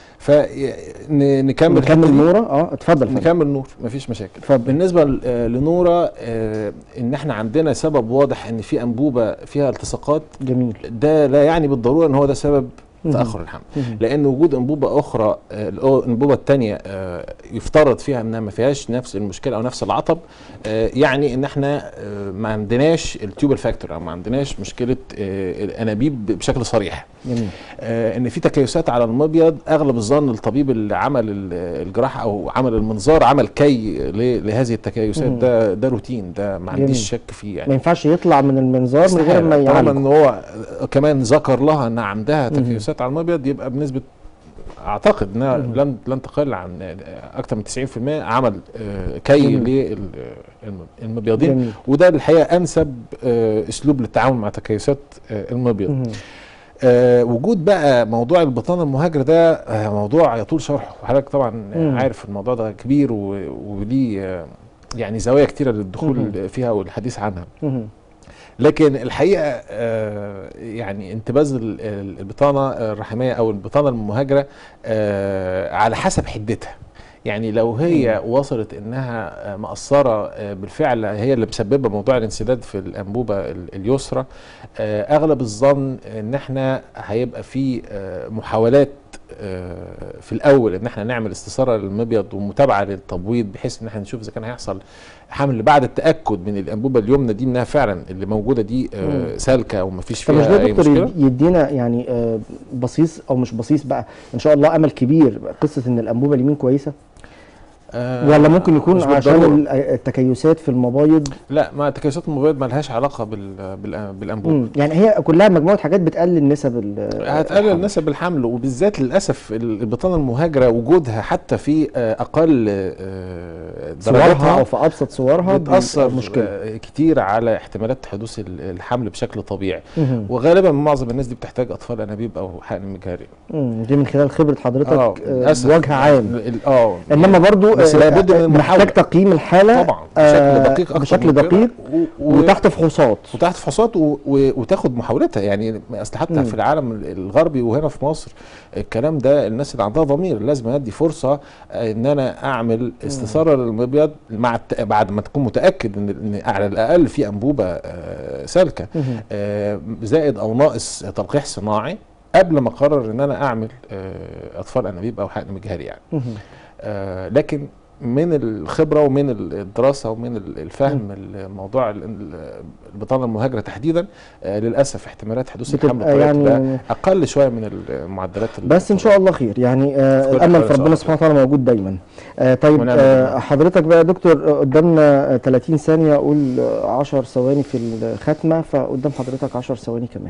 Speaker 4: فنكمل
Speaker 3: نكمل نوره اه اتفضل فندم.
Speaker 4: نكمل نور مفيش مشاكل
Speaker 3: اتفضل.
Speaker 4: بالنسبه ل- آه، لنوره آه، ان احنا عندنا سبب واضح ان في انبوبه فيها التصاقات
Speaker 3: جميل
Speaker 4: ده لا يعني بالضروره ان هو ده سبب
Speaker 3: مهم.
Speaker 4: تاخر الحمل
Speaker 3: مهم.
Speaker 4: لان وجود انبوبه اخرى آه، الانبوبه الثانيه يفترض فيها انها ما فيهاش نفس المشكله او نفس العطب آه، يعني ان احنا آه، ما عندناش التيوبل فاكتور او ما عندناش مشكله آه، الانابيب بشكل صريح
Speaker 3: جميل
Speaker 4: آه، ان في تكيسات على المبيض اغلب الظن الطبيب اللي عمل ال- الجراحه او عمل المنظار عمل كي ل- لهذه التكيسات
Speaker 3: مم.
Speaker 4: ده ده روتين ده ما
Speaker 3: جميل.
Speaker 4: عنديش شك فيه يعني
Speaker 3: ما ينفعش يطلع من المنظار من غير ما
Speaker 4: استحالة. طالما
Speaker 3: يعالج
Speaker 4: ان هو كمان ذكر لها ان عندها تكيسات على المبيض يبقى بنسبه اعتقد انها
Speaker 3: مم.
Speaker 4: لن لن تقل عن اكثر من 90% عمل آه، كي
Speaker 3: جميل.
Speaker 4: للمبيضين
Speaker 3: جميل
Speaker 4: وده الحقيقه انسب آه، اسلوب للتعامل مع تكيسات آه، المبيض
Speaker 3: مهم.
Speaker 4: آه وجود بقى موضوع البطانه المهاجره ده آه موضوع يطول شرحه وحضرتك طبعا
Speaker 3: مم.
Speaker 4: عارف الموضوع ده كبير و- وليه آه يعني زوايا كتيره للدخول
Speaker 3: مم.
Speaker 4: فيها والحديث عنها
Speaker 3: مهم.
Speaker 4: لكن الحقيقه آه يعني انتباذ ال- ال- البطانه الرحميه او البطانه المهاجره آه على حسب حدتها يعني لو هي وصلت انها آه، مقصره آه، بالفعل هي اللي مسببه موضوع الانسداد في الانبوبه ال- اليسرى آه، اغلب الظن ان احنا هيبقى في آه، محاولات آه، في الاول ان احنا نعمل استثاره للمبيض ومتابعه للتبويض بحيث ان احنا نشوف اذا كان هيحصل حمل بعد التاكد من الانبوبه اليمنى دي انها فعلا اللي موجوده دي آه،
Speaker 3: مم.
Speaker 4: سالكه ومفيش
Speaker 3: طب مش
Speaker 4: فيها
Speaker 3: ده
Speaker 4: اي
Speaker 3: دكتور
Speaker 4: مشكله
Speaker 3: يد- يدينا يعني آه، بصيص او مش بصيص بقى ان شاء الله امل كبير قصه ان الانبوبه اليمين كويسه
Speaker 4: آه،
Speaker 3: ولا ممكن يكون
Speaker 4: مش
Speaker 3: عشان
Speaker 4: بالضرورة.
Speaker 3: ال- التكيسات في المبايض
Speaker 4: لا ما تكيسات المبيض ما لهاش علاقه بال بال بالانبوبه
Speaker 3: مم. يعني هي كلها مجموعه حاجات بتقلل نسب ال-
Speaker 4: هتقلل
Speaker 3: الحمل.
Speaker 4: نسب الحمل وبالذات للاسف ال- البطانه المهاجره وجودها حتى في آه، اقل آه،
Speaker 3: صورها
Speaker 4: درجاتها
Speaker 3: او في ابسط صورها
Speaker 4: بتاثر
Speaker 3: بيبقى مشكله
Speaker 4: آه، كتير على احتمالات حدوث ال- الحمل بشكل طبيعي
Speaker 3: مهم.
Speaker 4: وغالبا معظم الناس دي بتحتاج اطفال انابيب او حقن مجهري
Speaker 3: مم. دي من خلال خبره حضرتك آه
Speaker 4: للأسف.
Speaker 3: بوجه عام
Speaker 4: ال- اه
Speaker 3: انما برضو
Speaker 4: بس
Speaker 3: آه،
Speaker 4: لابد من
Speaker 3: آه،
Speaker 4: المحاولة.
Speaker 3: محتاج تقييم الحاله
Speaker 4: طبعا
Speaker 3: آه،
Speaker 4: بشكل دقيق اكتر
Speaker 3: بشكل
Speaker 4: من كده.
Speaker 3: دقيق
Speaker 4: و... و...
Speaker 3: وتحت فحوصات
Speaker 4: وتحت فحوصات و... و... وتاخد محاولتها يعني اصل حتى
Speaker 3: مم.
Speaker 4: في العالم الغربي وهنا في مصر الكلام ده الناس اللي عندها ضمير لازم ادي فرصه ان انا اعمل استثاره للمبيض مع الت... بعد ما تكون متاكد ان ان على الاقل في انبوبه آه، سالكه
Speaker 3: مهم.
Speaker 4: آه، زائد او ناقص تلقيح صناعي قبل ما اقرر ان انا اعمل آه، اطفال انابيب او حقن مجهري يعني
Speaker 3: مهم.
Speaker 4: آه، لكن من الخبره ومن الدراسه ومن الفهم الموضوع ال- ال- البطانه المهاجره تحديدا آه، للاسف احتمالات حدوث الحمل
Speaker 3: بتبقى
Speaker 4: الطبيعي بتبقى
Speaker 3: يعني
Speaker 4: اقل شويه من المعدلات
Speaker 3: بس ان شاء الله خير يعني آه
Speaker 4: خير
Speaker 3: الامل
Speaker 4: إن
Speaker 3: في
Speaker 4: شاء
Speaker 3: ربنا
Speaker 4: الله.
Speaker 3: سبحانه وتعالى موجود دايما آه طيب
Speaker 4: ونعم
Speaker 3: آه
Speaker 4: بالله.
Speaker 3: حضرتك بقى يا دكتور آه، قدامنا آه، 30 ثانيه اقول 10 ثواني في الختمه فقدام حضرتك 10 ثواني كمان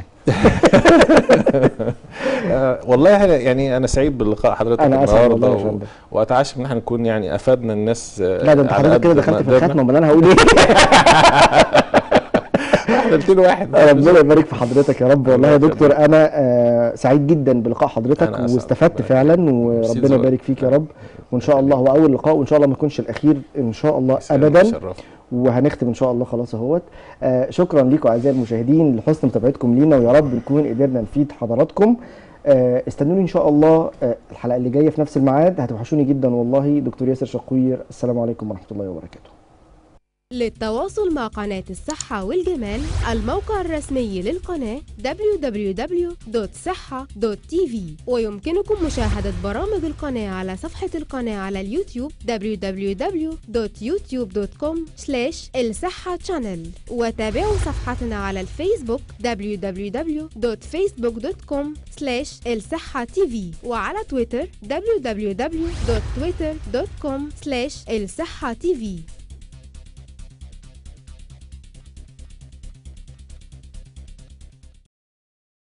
Speaker 4: آه والله أنا- يعني انا سعيد بلقاء حضرتك
Speaker 3: انا اسف
Speaker 4: النهارده
Speaker 3: والله يا
Speaker 4: و...
Speaker 3: فندم
Speaker 4: واتعشى ان احنا نكون يعني افدنا الناس آه،
Speaker 3: لا ده انت
Speaker 4: على
Speaker 3: حضرتك كده
Speaker 4: قد ما
Speaker 3: دخلت في
Speaker 4: قدرنا.
Speaker 3: الختمه امال انا هقول ايه
Speaker 4: احنا 200 واحد
Speaker 3: ربنا يبارك في حضرتك يا رب والله يا دكتور انا آه، سعيد جدا بلقاء حضرتك
Speaker 4: أنا أسعد.
Speaker 3: واستفدت
Speaker 4: ربنا
Speaker 3: فعلا
Speaker 4: ميرسي
Speaker 3: وربنا
Speaker 4: ذوقك.
Speaker 3: يبارك فيك يا رب وان شاء الله هو اول لقاء وان شاء الله ما يكونش الاخير ان شاء الله ابدا
Speaker 4: شرف.
Speaker 3: وهنختم ان شاء الله خلاص اهوت آه شكرا ليكم اعزائي المشاهدين لحسن متابعتكم لينا ويا رب نكون قدرنا نفيد حضراتكم آه استنوني ان شاء الله آه الحلقه اللي جايه في نفس الميعاد هتوحشوني جدا والله دكتور ياسر شقوير السلام عليكم ورحمه الله وبركاته
Speaker 2: للتواصل مع قناة الصحة والجمال الموقع الرسمي للقناة www.صحة.tv ويمكنكم مشاهدة برامج القناة على صفحة القناة على اليوتيوب www.youtube.com الصحة channel وتابعوا صفحتنا على الفيسبوك www.facebook.com الصحة tv وعلى تويتر www.twitter.com الصحة tv